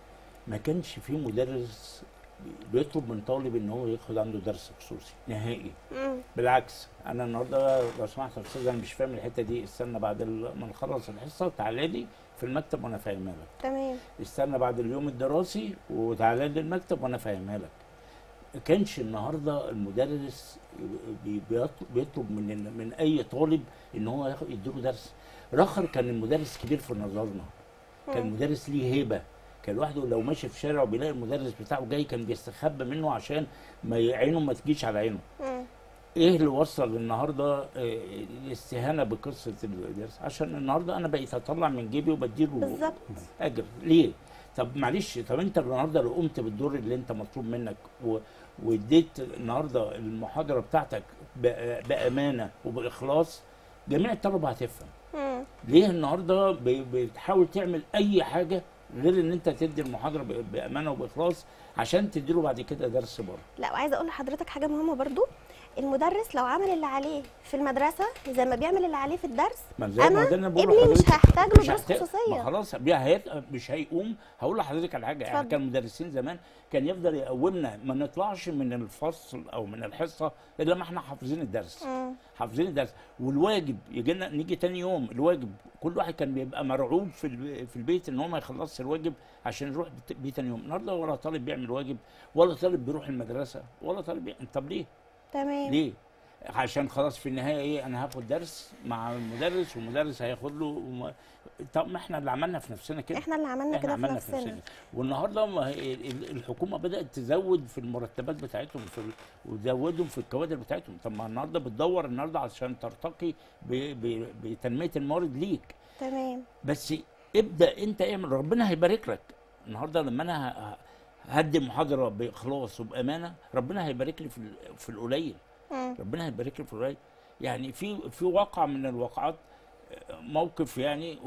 ما كانش في مدرس بيطلب من طالب ان هو ياخد عنده درس خصوصي نهائي مم. بالعكس انا النهارده لو سمحت يا استاذ انا مش فاهم الحته دي استنى بعد ال- ما نخلص الحصه تعالى لي في المكتب وانا فاهمها لك تمام استنى بعد اليوم الدراسي وتعالى لي المكتب وانا فاهمها لك ما كانش النهارده المدرس بي- بيطلب, بيطلب من من اي طالب ان هو ياخد يديله درس رخر كان المدرس كبير في نظرنا كان مم. المدرس ليه هيبه كان لوحده لو ماشي في شارع وبيلاقي المدرس بتاعه جاي كان بيستخبى منه عشان ما ي- عينه ما تجيش على عينه مم. ايه اللي وصل النهارده آه، الاستهانه بقصه الدرس عشان النهارده انا بقيت اطلع من جيبي وبديله بالظبط اجر ليه طب معلش طب انت النهارده لو قمت بالدور اللي انت مطلوب منك و... واديت النهارده المحاضره بتاعتك بأ- بامانه وباخلاص جميع الطلبه هتفهم مم. ليه النهارده ب- بتحاول تعمل اي حاجه غير ان انت تدي المحاضره ب- بامانه وباخلاص عشان تديله بعد كده درس بره لا وعايزه اقول لحضرتك حاجه مهمه برضو المدرس لو عمل اللي عليه في المدرسه زي ما بيعمل اللي عليه في الدرس ما زي ما انا ده اللي أنا بقوله ابني مش لحضرتك. هحتاج له مش دروس هحتاج- خصوصيه ما خلاص بي- هيت- مش هيقوم هقول لحضرتك على حاجه يعني اتفضل. كان المدرسين زمان كان يفضل يقومنا ما نطلعش من الفصل او من الحصه الا ما احنا حافظين الدرس مم. حافظين الدرس والواجب يجي لنا نيجي تاني يوم الواجب كل واحد كان بيبقى مرعوب في الب- في البيت ان هو ما يخلصش الواجب عشان يروح بت- بيه تاني يوم النهارده ولا طالب بيعمل واجب ولا طالب بيروح المدرسه ولا طالب بي... طب ليه؟ تمام ليه؟ عشان خلاص في النهايه ايه انا هاخد درس مع المدرس والمدرس هياخد له وم... طب ما احنا اللي عملنا في نفسنا كده احنا اللي عملنا احنا كده في عملنا في نفسنا نفسنا والنهارده ما هي ال- الحكومه بدات تزود في المرتبات بتاعتهم في ال- وتزودهم في الكوادر بتاعتهم طب ما النهارده بتدور النهارده عشان ترتقي ب... ب... بتنميه الموارد ليك تمام بس ابدا انت اعمل ربنا هيبارك لك النهارده لما انا ه- هدي محاضره باخلاص وبامانه ربنا هيبارك لي في ال- في القليل مم. ربنا هيبارك لي في القليل يعني في في واقع من الواقعات آه، موقف يعني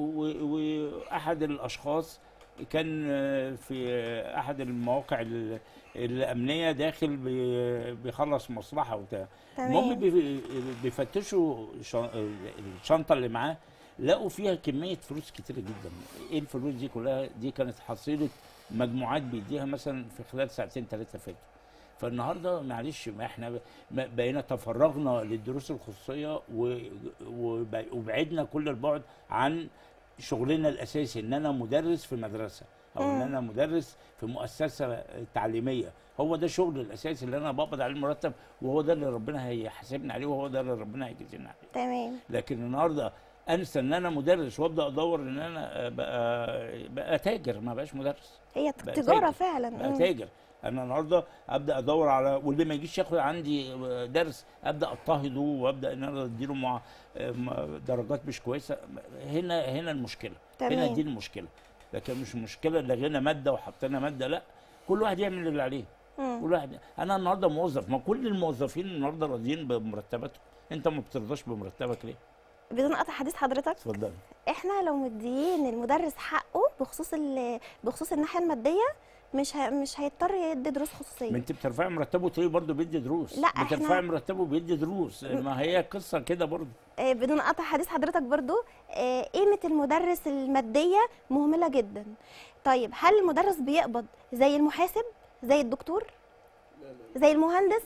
و- واحد الاشخاص كان آه، في آه، احد المواقع ال- الامنيه داخل بي- بيخلص مصلحه وبتاع المهم تمام بي- بيفتشوا شا- الشنطه اللي معاه لقوا فيها كميه فلوس كتيره جدا ايه الفلوس دي كلها دي كانت حصيله مجموعات بيديها مثلا في خلال ساعتين ثلاثه فاتوا فالنهارده معلش ما احنا ب- ما بقينا تفرغنا للدروس الخصوصيه و- وب- وبعدنا كل البعد عن شغلنا الاساسي ان انا مدرس في مدرسه او ان مم. انا مدرس في مؤسسه تعليميه هو ده الشغل الاساسي اللي انا بقبض عليه المرتب وهو ده اللي ربنا هيحاسبني عليه وهو ده اللي ربنا هيجازيني عليه تمام لكن النهارده انسى ان انا مدرس وابدا ادور ان انا بقى بقى تاجر ما بقاش مدرس هي بقى تجاره تاجر. فعلا بقى مم. تاجر انا النهارده ابدا ادور على واللي ما يجيش ياخد عندي درس ابدا اضطهده وابدا ان انا اديله مع م- درجات مش كويسه هنا هنا المشكله هنا تمام. دي المشكله لكن مش مشكله لغينا ماده وحطينا ماده لا كل واحد يعمل اللي عليه مم. كل واحد انا النهارده موظف ما كل الموظفين النهارده راضيين بمرتباتهم انت ما بترضاش بمرتبك ليه بدون قطع حديث حضرتك اتفضل احنا لو مديين المدرس حقه بخصوص ال- بخصوص الناحيه الماديه مش ه... مش هيضطر يدي دروس ما خصوصيه انت بترفعي مرتبه تلاقيه برضه بيدي دروس لا، احنا- بترفعي مرتبه بيدي دروس ما هي قصه كده برضه آه، بدون قطع حديث حضرتك برضو آه، قيمه المدرس الماديه مهمله جدا طيب هل المدرس بيقبض زي المحاسب زي الدكتور زي المهندس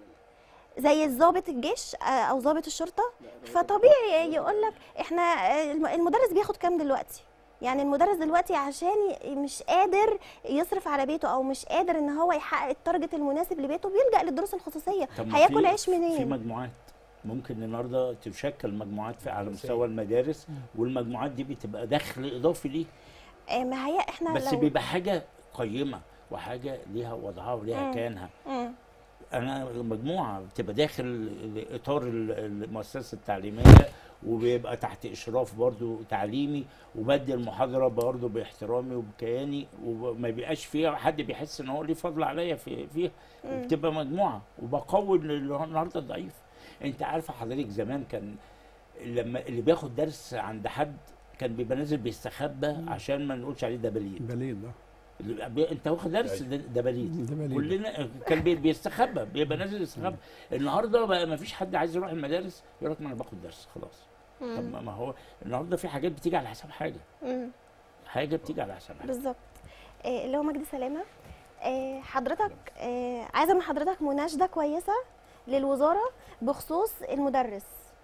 زي الضابط الجيش آه، او ضابط الشرطه فطبيعي يقول لك احنا آه، الم- المدرس بياخد كام دلوقتي يعني المدرس دلوقتي عشان ي- مش قادر يصرف على بيته او مش قادر ان هو يحقق التارجت المناسب لبيته بيلجأ للدروس الخصوصيه طب ما هياكل في- عيش في منين مجموعات ممكن النهارده تشكل مجموعات في على مستوى المدارس والمجموعات دي بتبقى دخل اضافي ليه آه، ما هي احنا بس لو بيبقى حاجه قيمه وحاجه ليها وضعها وليها مم. كيانها مم. انا مجموعه بتبقى داخل اطار ال- المؤسسه التعليميه وبيبقى تحت اشراف برضو تعليمي وبدي المحاضره برضو باحترامي وبكياني وما بيبقاش فيها حد بيحس ان هو ليه فضل عليا في فيها مم. وبتبقى مجموعه وبقوي اللي هو النهارده الضعيف انت عارفه حضرتك زمان كان لما اللي بياخد درس عند حد كان بيبقى نازل بيستخبى عشان ما نقولش عليه ده بليد بليد ده اللي بي- انت واخد درس ده, ده بليد ده بليد كلنا كان بي- بيستخبى بيبقى نازل يستخبى النهارده بقى ما فيش حد عايز يروح المدارس يقول لك ما انا باخد درس خلاص طب مم. ما- ما هو النهارده في حاجات بتيجي على حساب حاجه مم. حاجه بتيجي على حساب حاجه بالظبط آه، اللي هو مجدي سلامه آه، حضرتك آه، عايزه من حضرتك مناشده كويسه للوزاره بخصوص المدرس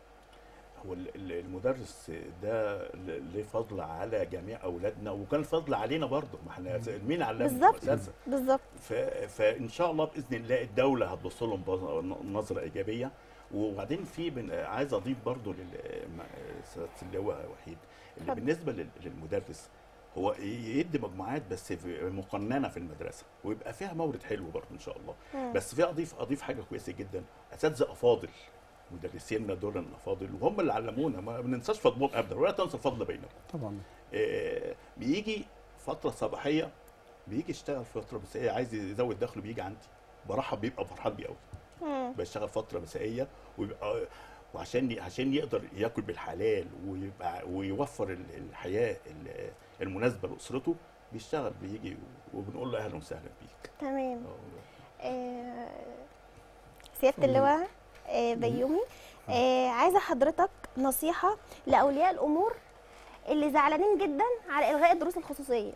هو ال- ال- المدرس ده ل- ليه فضل على جميع اولادنا وكان فضل علينا برضه ما احنا مين علمنا بالظبط. اساسا بالظبط ف- فان شاء الله باذن الله الدوله هتبص لهم بظ- نظره ايجابيه وبعدين في بن- عايز اضيف برضه لسياده اللواء وحيد اللي اتفضل. بالنسبه لل- للمدرس هو يدي مجموعات بس في مقننه في المدرسه ويبقى فيها مورد حلو برضه ان شاء الله مم. بس في اضيف اضيف حاجه كويسه جدا اساتذه افاضل مدرسينا دول الافاضل وهم اللي علمونا ما بننساش فضلهم ابدا ولا تنسى الفضل بينكم طبعا آه، بيجي فتره صباحيه بيجي يشتغل فتره مسائيه عايز يزود دخله بيجي عندي برحب بيبقى فرحان بيه قوي مم. بيشتغل فتره مسائيه ويبقى وعشان ي- عشان يقدر ياكل بالحلال ويبقى ويوفر ال- الحياه ال- المناسبه لاسرته بيشتغل بيجي وبنقول له اهلا وسهلا بيك تمام آه، آه، سياده اللواء آه، بيومي آه، عايزه حضرتك نصيحه لاولياء الامور اللي زعلانين جدا على الغاء الدروس الخصوصيه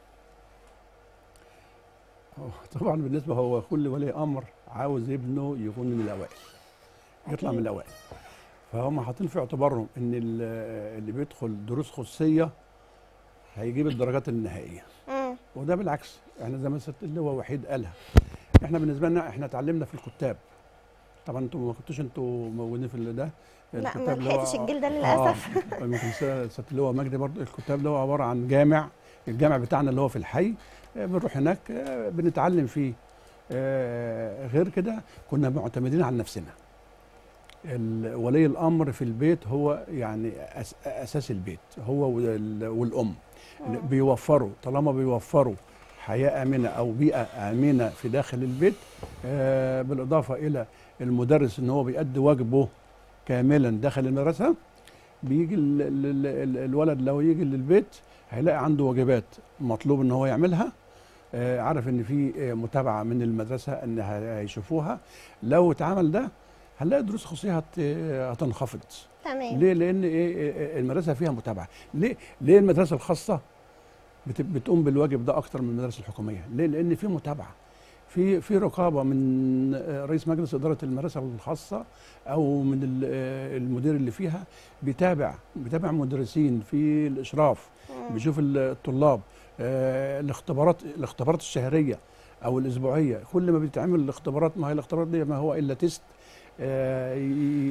هو طبعا بالنسبه هو كل ولي امر عاوز ابنه يكون من الاوائل يطلع من أكيد. الاوائل فهم حاطين في اعتبارهم ان ال- اللي بيدخل دروس خصوصيه هيجيب الدرجات النهائيه مم. وده بالعكس احنا زي ما ست اللي هو وحيد قالها احنا بالنسبه لنا احنا اتعلمنا في الكتاب طبعا انتوا ما كنتوش انتوا موجودين في اللي ده لا ما الكتاب اللي هو- لحقتش الجيل ده للاسف اه يمكن س- ست اللي هو مجدي برضه الكتاب ده هو عباره عن جامع الجامع بتاعنا اللي هو في الحي آه، بنروح هناك آه، بنتعلم فيه آه، غير كده كنا معتمدين على نفسنا ال- ولي الامر في البيت هو يعني أس- اساس البيت هو وال- والام مم. بيوفروا طالما بيوفروا حياه امنه او بيئه امنه في داخل البيت آه، بالاضافه الى المدرس ان هو بيأدي واجبه كاملا داخل المدرسه بيجي ال ال ال الولد لو يجي للبيت هيلاقي عنده واجبات مطلوب ان هو يعملها آه، عارف ان في آه، متابعه من المدرسه ان ه- هيشوفوها لو اتعمل ده هنلاقي دروس خصوصيه هت- هتنخفض تمام ليه لان ايه إيه- المدرسه فيها متابعه ليه ليه المدرسه الخاصه بت- بتقوم بالواجب ده اكتر من المدارس الحكوميه ليه لان في متابعه في في رقابه من آه، رئيس مجلس اداره المدرسه الخاصه او من ال- آه، المدير اللي فيها بيتابع بيتابع مدرسين في الاشراف مم. بيشوف ال- الطلاب آه، الاختبارات الاختبارات الشهريه او الاسبوعيه كل ما بيتعمل الاختبارات ما هي الاختبارات دي ما هو الا تيست آه، ي-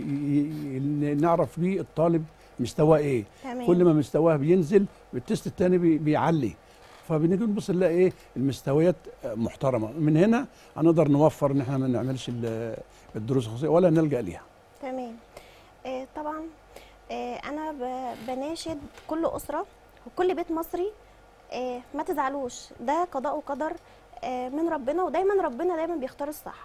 ي- ي- نعرف بيه الطالب مستواه ايه تمام كل ما مستواه بينزل التست الثاني بي بيعلي فبنيجي نبص نلاقي ايه المستويات محترمه من هنا هنقدر نوفر ان احنا ما نعملش ال- الدروس الخصوصيه ولا نلجا ليها تمام آه طبعا آه انا ب- بناشد كل اسره وكل بيت مصري آه ما تزعلوش ده قضاء وقدر آه من ربنا ودايما ربنا دايما بيختار الصح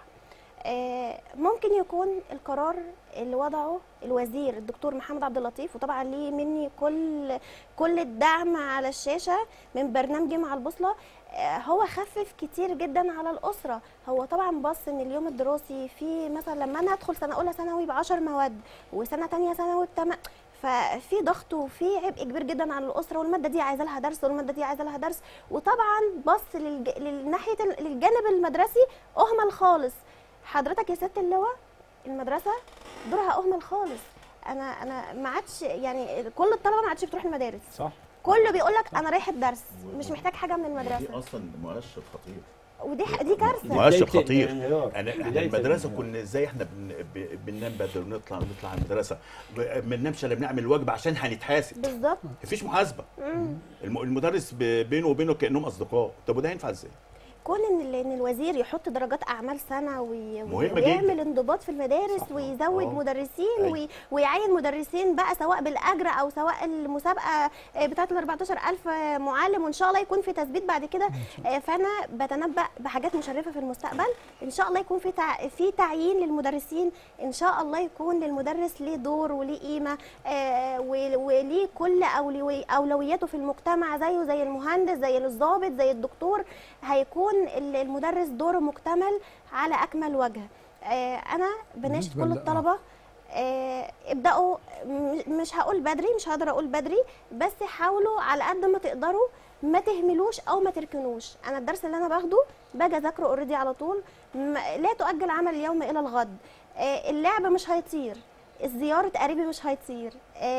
آه ممكن يكون القرار اللي وضعه الوزير الدكتور محمد عبد اللطيف وطبعا ليه مني كل كل الدعم على الشاشه من برنامجي مع البوصله آه، هو خفف كتير جدا على الاسره هو طبعا بص ان اليوم الدراسي في مثلا لما انا ادخل سنه اولى ثانوي ب 10 مواد وسنه تانية ثانوي بتم ففي ضغط وفي عبء كبير جدا على الاسره والماده دي عايزه لها درس والماده دي عايزه لها درس وطبعا بص للج... للناحيه ال- للجانب المدرسي اهمل خالص حضرتك يا سياده اللواء المدرسه دورها اهمل خالص انا انا ما عادش يعني كل الطلبه ما عادش بتروح المدارس صح كله بيقول لك انا رايح الدرس مش محتاج حاجه من دي المدرسه اصلا مؤشر خطير ودي ح- دي كارثه مؤشر بداية خطير. الانهيار. انا احنا بداية المدرسه الانهيار. كنا ازاي احنا بن... ب- بننام بدري ونطلع نطلع المدرسه ب- ما ننامش الا بنعمل واجب عشان هنتحاسب بالظبط مفيش محاسبه مم. الم... المدرس ب... بينه وبينه كانهم اصدقاء طب وده ينفع ازاي؟ كون ان ال- ان الوزير يحط درجات اعمال سنه وي... مهمة ويعمل جداً. انضباط في المدارس صح. ويزود آه. مدرسين أيوة. وي... ويعين مدرسين بقى سواء بالاجر او سواء المسابقه آه، بتاعه ال 14000 معلم وان شاء الله يكون في تثبيت بعد كده آه، فانا بتنبأ بحاجات مشرفه في المستقبل ان شاء الله يكون في تع... في تعيين للمدرسين ان شاء الله يكون للمدرس ليه دور وليه قيمه آه، و- وليه كل أولوي... اولوياته في المجتمع زيه زي المهندس زي الضابط زي الدكتور هيكون ال- المدرس دوره مكتمل على اكمل وجه آه، انا بناشد بالنسبة كل ل- الطلبه آه، ابداوا م- مش هقول بدري مش هقدر اقول بدري بس حاولوا على قد ما تقدروا ما تهملوش او ما تركنوش انا الدرس اللي انا باخده باجي اذاكره اوريدي على طول م- لا تؤجل عمل اليوم الى الغد آه، اللعب مش هيطير زيارة قريبي مش هيطير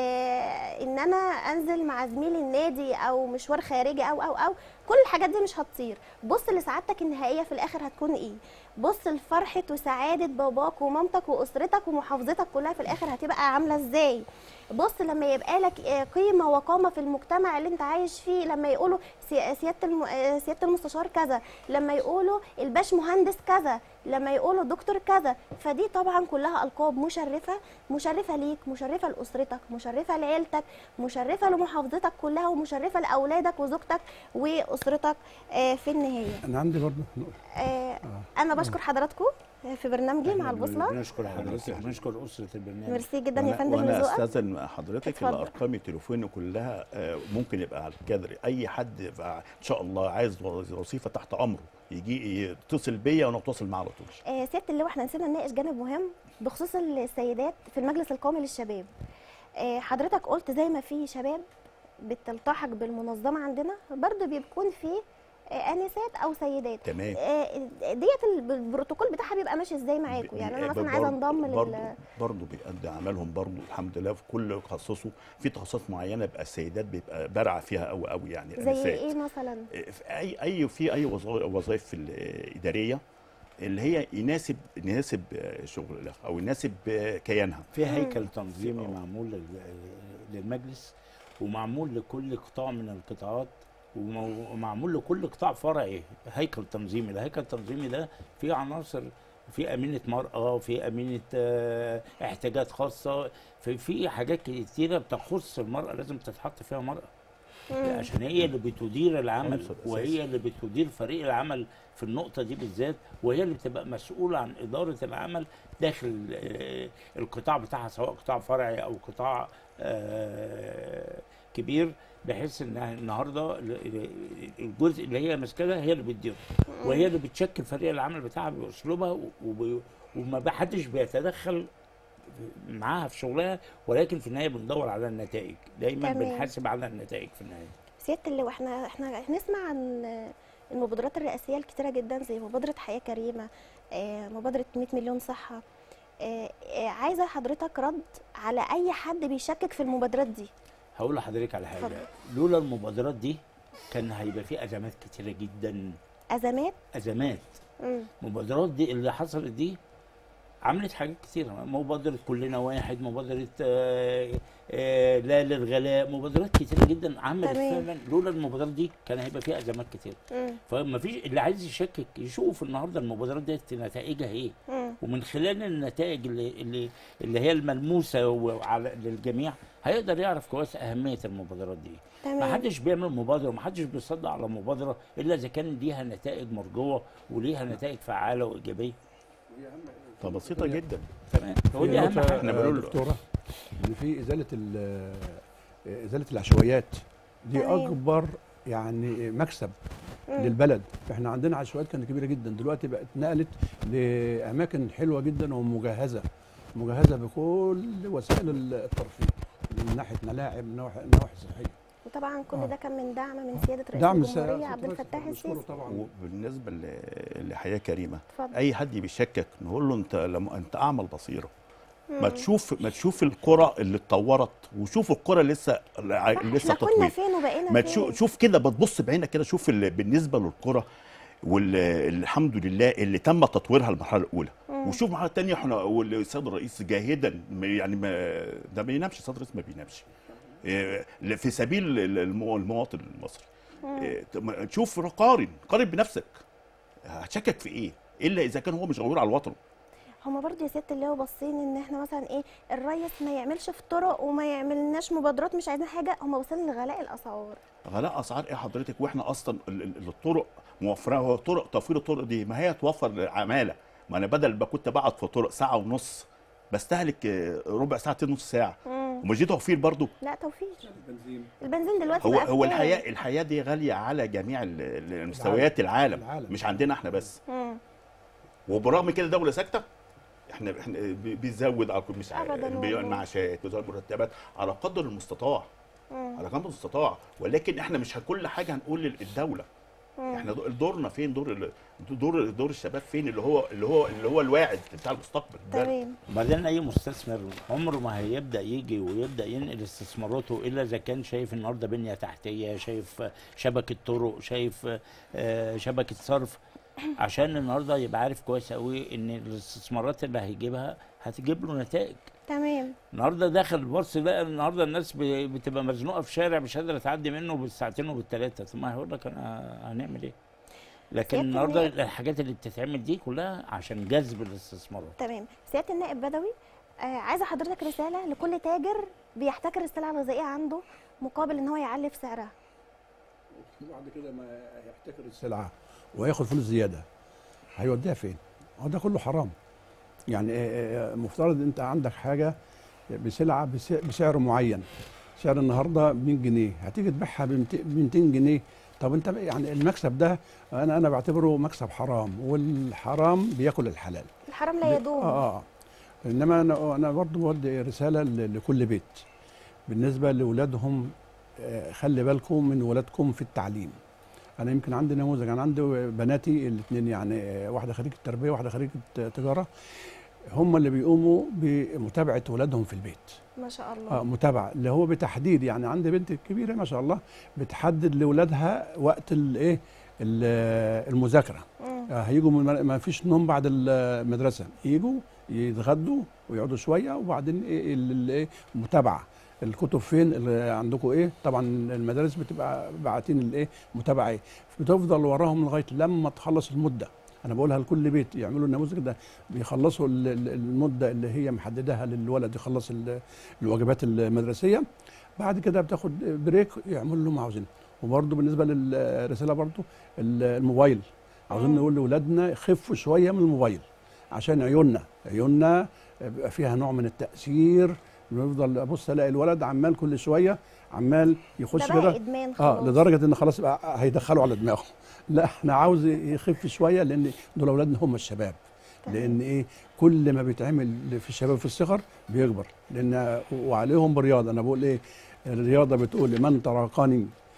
آه ان انا انزل مع زميلي النادي او مشوار خارجي او او او كل الحاجات دي مش هتطير بص لسعادتك النهائية في الاخر هتكون ايه بص لفرحة وسعادة باباك ومامتك واسرتك ومحافظتك كلها في الاخر هتبقى عاملة ازاي بص لما يبقى لك آه، قيمة وقامة في المجتمع اللي انت عايش فيه لما يقولوا سي- سيادة الم... آه، سيادة المستشار كذا لما يقولوا الباش مهندس كذا لما يقولوا دكتور كذا فدي طبعا كلها القاب مشرفه مشرفه ليك مشرفه لاسرتك مشرفه لعيلتك مشرفه لمحافظتك كلها ومشرفه لاولادك وزوجتك واسرتك آه، في النهايه انا عندي برضه آه، انا بشكر حضراتكم في برنامجي مع إحنا البوصله بنشكر حضرتك بنشكر اسره البرنامج ميرسي جدا يا وأنا- فندم وانا لذوقك استاذن حضرتك اتفضل. الارقام التليفونيه كلها آه، ممكن يبقى على الكادر اي حد يبقى ان شاء الله عايز وظيفه تحت امره يجي يتصل بيا وانا اتصل معاه على طول آه، سياده اللواء احنا نسينا نناقش جانب مهم بخصوص السيدات في المجلس القومي للشباب آه، حضرتك قلت زي ما في شباب بتلتحق بالمنظمه عندنا برضه بيكون في آه، انسات او سيدات تمام آه، ديت الب- البروتوكول بتاعها بيبقى ماشي ازاي معاكم يعني انا مثلا عايزه انضم برضه لل برضه بيأدي عملهم برضه الحمد لله في كل تخصصه في تخصصات معينه بيبقى السيدات بيبقى بارعه فيها قوي قوي يعني زي النساء. ايه مثلا في اي اي في اي وظا- وظائف الاداريه اللي هي يناسب يناسب شغلها او يناسب كيانها في هيكل تنظيمي معمول لل- للمجلس ومعمول لكل قطاع من القطاعات ومو- ومعمول لكل قطاع فرعي هيكل تنظيمي الهيكل التنظيمي ده فيه عناصر في امينه مراه في امينه آه، احتياجات خاصه في في حاجات كتيره بتخص المراه لازم تتحط فيها مراه مم. عشان هي اللي بتدير العمل عنصر أساسي. وهي اللي بتدير فريق العمل في النقطة دي بالذات وهي اللي بتبقى مسؤولة عن إدارة العمل داخل آه، القطاع بتاعها سواء قطاع فرعي أو قطاع آه، كبير بحيث انها النهارده ال- الجزء اللي هي ماسكاه ده هي اللي بتديره وهي اللي بتشكل فريق العمل بتاعها باسلوبها وب- وما حدش بيتدخل معاها في شغلها ولكن في النهايه بندور على النتائج دايما تمام. بنحاسب على النتائج في النهايه سياده اللواء احنا احنا نسمع عن المبادرات الرئاسيه الكتيره جدا زي مبادره حياه كريمه آه، مبادره 100 مليون صحه آه، آه، عايزه حضرتك رد على اي حد بيشكك في المبادرات دي هقول لحضرتك على حاجه اتفضل. لولا المبادرات دي كان هيبقى في ازمات كتيره جدا ازمات ازمات مم. المبادرات دي اللي حصلت دي عملت حاجات كتيرة مبادرة كلنا واحد مبادرة آه آه لا للغلاء مبادرات كتيرة جدا عملت تمام. فعلا لولا المبادرات دي كان هيبقى فيها أزمات كتير مم. فما فيش اللي عايز يشكك يشوف النهارده المبادرات دي نتائجها ايه مم. ومن خلال النتائج اللي اللي, اللي هي الملموسة وعلى للجميع هيقدر يعرف كويس أهمية المبادرات دي ما تمام حدش بيعمل مبادرة وما حدش بيصدق على مبادرة إلا إذا كان ليها نتائج مرجوة وليها نتائج فعالة وإيجابية فبسيطه جدا تمام هو دي هي أهم نقطة، حاجة إحنا آه، بنقول- دكتوره ان في ازاله ال- آه، ازاله العشوائيات دي تمام. اكبر يعني مكسب مم. للبلد احنا عندنا عشوائيات كانت كبيره جدا دلوقتي بقت نقلت لاماكن حلوه جدا ومجهزه مجهزه بكل وسائل الترفيه من ناحيه ملاعب من نواحي نواحي صحيه وطبعا كل آه. ده كان من دعم من سياده رئيس دعم الجمهوريه سيادة عبد الرئيس، الفتاح بنشكره السيسي طبعا وبالنسبه ل- لحياه كريمه اتفضل اي حد بيشكك نقول له انت لما انت اعمى البصيره ما مم. تشوف ما تشوف القرى اللي اتطورت وشوف القرى اللي لسه اللي صح، لسه احنا كنا تطوير فين وبقينا ما فين تشوف شوف كده بتبص بعينك كده شوف ال- بالنسبه للقرى والحمد لله اللي تم تطويرها المرحله الاولى مم. وشوف المرحله الثانيه احنا والسيد الرئيس جاهدا ما- يعني ما ده ما بينامش السيد الرئيس ما بينامش إيه، في سبيل المو- المواطن المصري مم. إيه، طب تشوف قارن قارن بنفسك هتشكك في ايه الا اذا كان هو مش غيور على الوطن هما برضه يا سياده اللواء باصين ان احنا مثلا ايه الريس ما يعملش في طرق وما يعملناش مبادرات مش عايزين حاجه هما باصين لغلاء الاسعار غلاء اسعار ايه حضرتك واحنا اصلا ال- ال- الطرق موفره هو طرق توفير الطرق دي ما هي توفر عماله ما انا بدل ما كنت بقعد في طرق ساعه ونص بستهلك آه، ربع ساعه نص ساعه مم. ومش دي توفير برضو لا توفير البنزين البنزين دلوقتي هو بقى هو بكام؟ الحياه الحياه دي غاليه على جميع ال- ال- المستويات العالم, العالم. مش عندنا احنا بس مم. وبرغم كده دوله ساكته احنا احنا بي- بيزود على كل مش عارف أبداً بي- والله. المعاشات بيزود المرتبات على قدر المستطاع مم. على قدر المستطاع ولكن احنا مش كل حاجه هنقول للدوله مم. احنا دو- دورنا فين دور ال- دور دور الشباب فين اللي هو اللي هو اللي هو الواعد بتاع المستقبل ده تمام وبعدين اي مستثمر عمره ما هيبدا يجي ويبدا ينقل استثماراته الا اذا كان شايف النهارده بنيه تحتيه شايف شبكه طرق شايف آه، شبكه صرف عشان النهارده يبقى عارف كويس قوي ان الاستثمارات اللي هيجيبها هتجيب له نتائج تمام النهارده داخل البورصه ده النهارده الناس ب- بتبقى مزنوقه في شارع مش قادره تعدي منه بالساعتين وبالثلاثه ثم هيقول لك انا هنعمل ايه؟ لكن سيادة النهارده النائب. الحاجات اللي بتتعمل دي كلها عشان جذب الاستثمارات تمام سياده النائب بدوي آه عايزه حضرتك رساله لكل تاجر بيحتكر السلع الغذائيه عنده مقابل ان هو يعلي في سعرها بعد كده ما هيحتكر السلعه وياخد فلوس زياده هيوديها فين؟ هو ده كله حرام يعني آه، آه، مفترض انت عندك حاجه بسلعه بس- بسعر معين سعر النهارده 100 جنيه هتيجي تبيعها ب 200 جنيه طب انت يعني المكسب ده انا انا بعتبره مكسب حرام والحرام بياكل الحلال الحرام لا يدوم اه اه انما انا انا برضه بودي رساله ل- لكل بيت بالنسبه لاولادهم آه، خلي بالكم من ولادكم في التعليم انا يمكن عندي نموذج انا عندي بناتي الاثنين يعني آه، واحده خريجه تربيه واحده خريجه تجاره هم اللي بيقوموا بمتابعه ولادهم في البيت ما شاء الله اه متابعه اللي هو بتحديد يعني عندي بنت كبيره ما شاء الله بتحدد لاولادها وقت الايه ال- المذاكره مم. آه، هيجوا من المر- ما فيش نوم بعد المدرسه يجوا يتغدوا ويقعدوا شويه وبعدين ايه ال- ال- ايه متابعه الكتب فين اللي عندكم ايه طبعا المدارس بتبقى باعتين الايه متابعه ايه بتفضل وراهم لغايه لما تخلص المده انا بقولها لكل بيت يعملوا النموذج ده بيخلصوا ال- ال- المده اللي هي محددها للولد يخلص ال- الواجبات المدرسيه بعد كده بتاخد بريك يعملوا اللي هم عاوزينه وبرضه بالنسبه للرساله برضه ال- الموبايل عاوزين مم. نقول لاولادنا خفوا شويه من الموبايل عشان عيوننا عيوننا بيبقى فيها نوع من التاثير بنفضل ابص الاقي الولد عمال كل شويه عمال يخش ده بقى كده ادمان اه خلاص لدرجه ان خلاص بقى هيدخلوا على دماغه لا احنا عاوز يخف شويه لان دول اولادنا هم الشباب تمام. لان ايه كل ما بيتعمل في الشباب في الصغر بيكبر لان وعليهم برياضه انا بقول ايه الرياضه بتقول من تراقني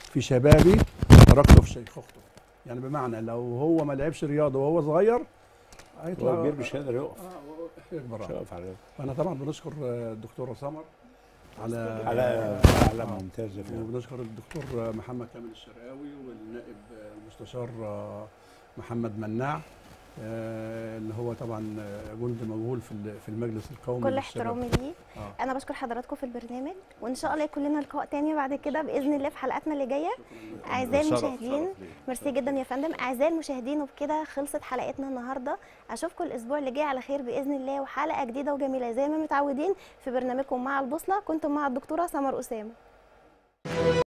في شبابي تركته في شيخوخته يعني بمعنى لو هو ما لعبش رياضه وهو صغير هيطلع هو كبير مش قادر يقف آه، يكبر مش هيقف على فانا طبعا بنشكر آه، الدكتوره سمر على على على ممتازه فعلا. وبنشكر الدكتور محمد كامل الشرقاوي والنائب المستشار محمد مناع آه، اللي هو طبعا جند مجهول في ال- في المجلس القومي كل للشباب. احترامي ليه آه. انا بشكر حضراتكم في البرنامج وان شاء الله يكون لنا لقاء تاني بعد كده باذن الله في حلقاتنا اللي جايه اعزائي شرف- المشاهدين شرف ليا. ميرسي جدا يا فندم اعزائي المشاهدين وبكده خلصت حلقتنا النهارده اشوفكم الاسبوع اللي جاي على خير باذن الله وحلقه جديده وجميله زي ما متعودين في برنامجكم مع البوصله كنتم مع الدكتوره سمر اسامه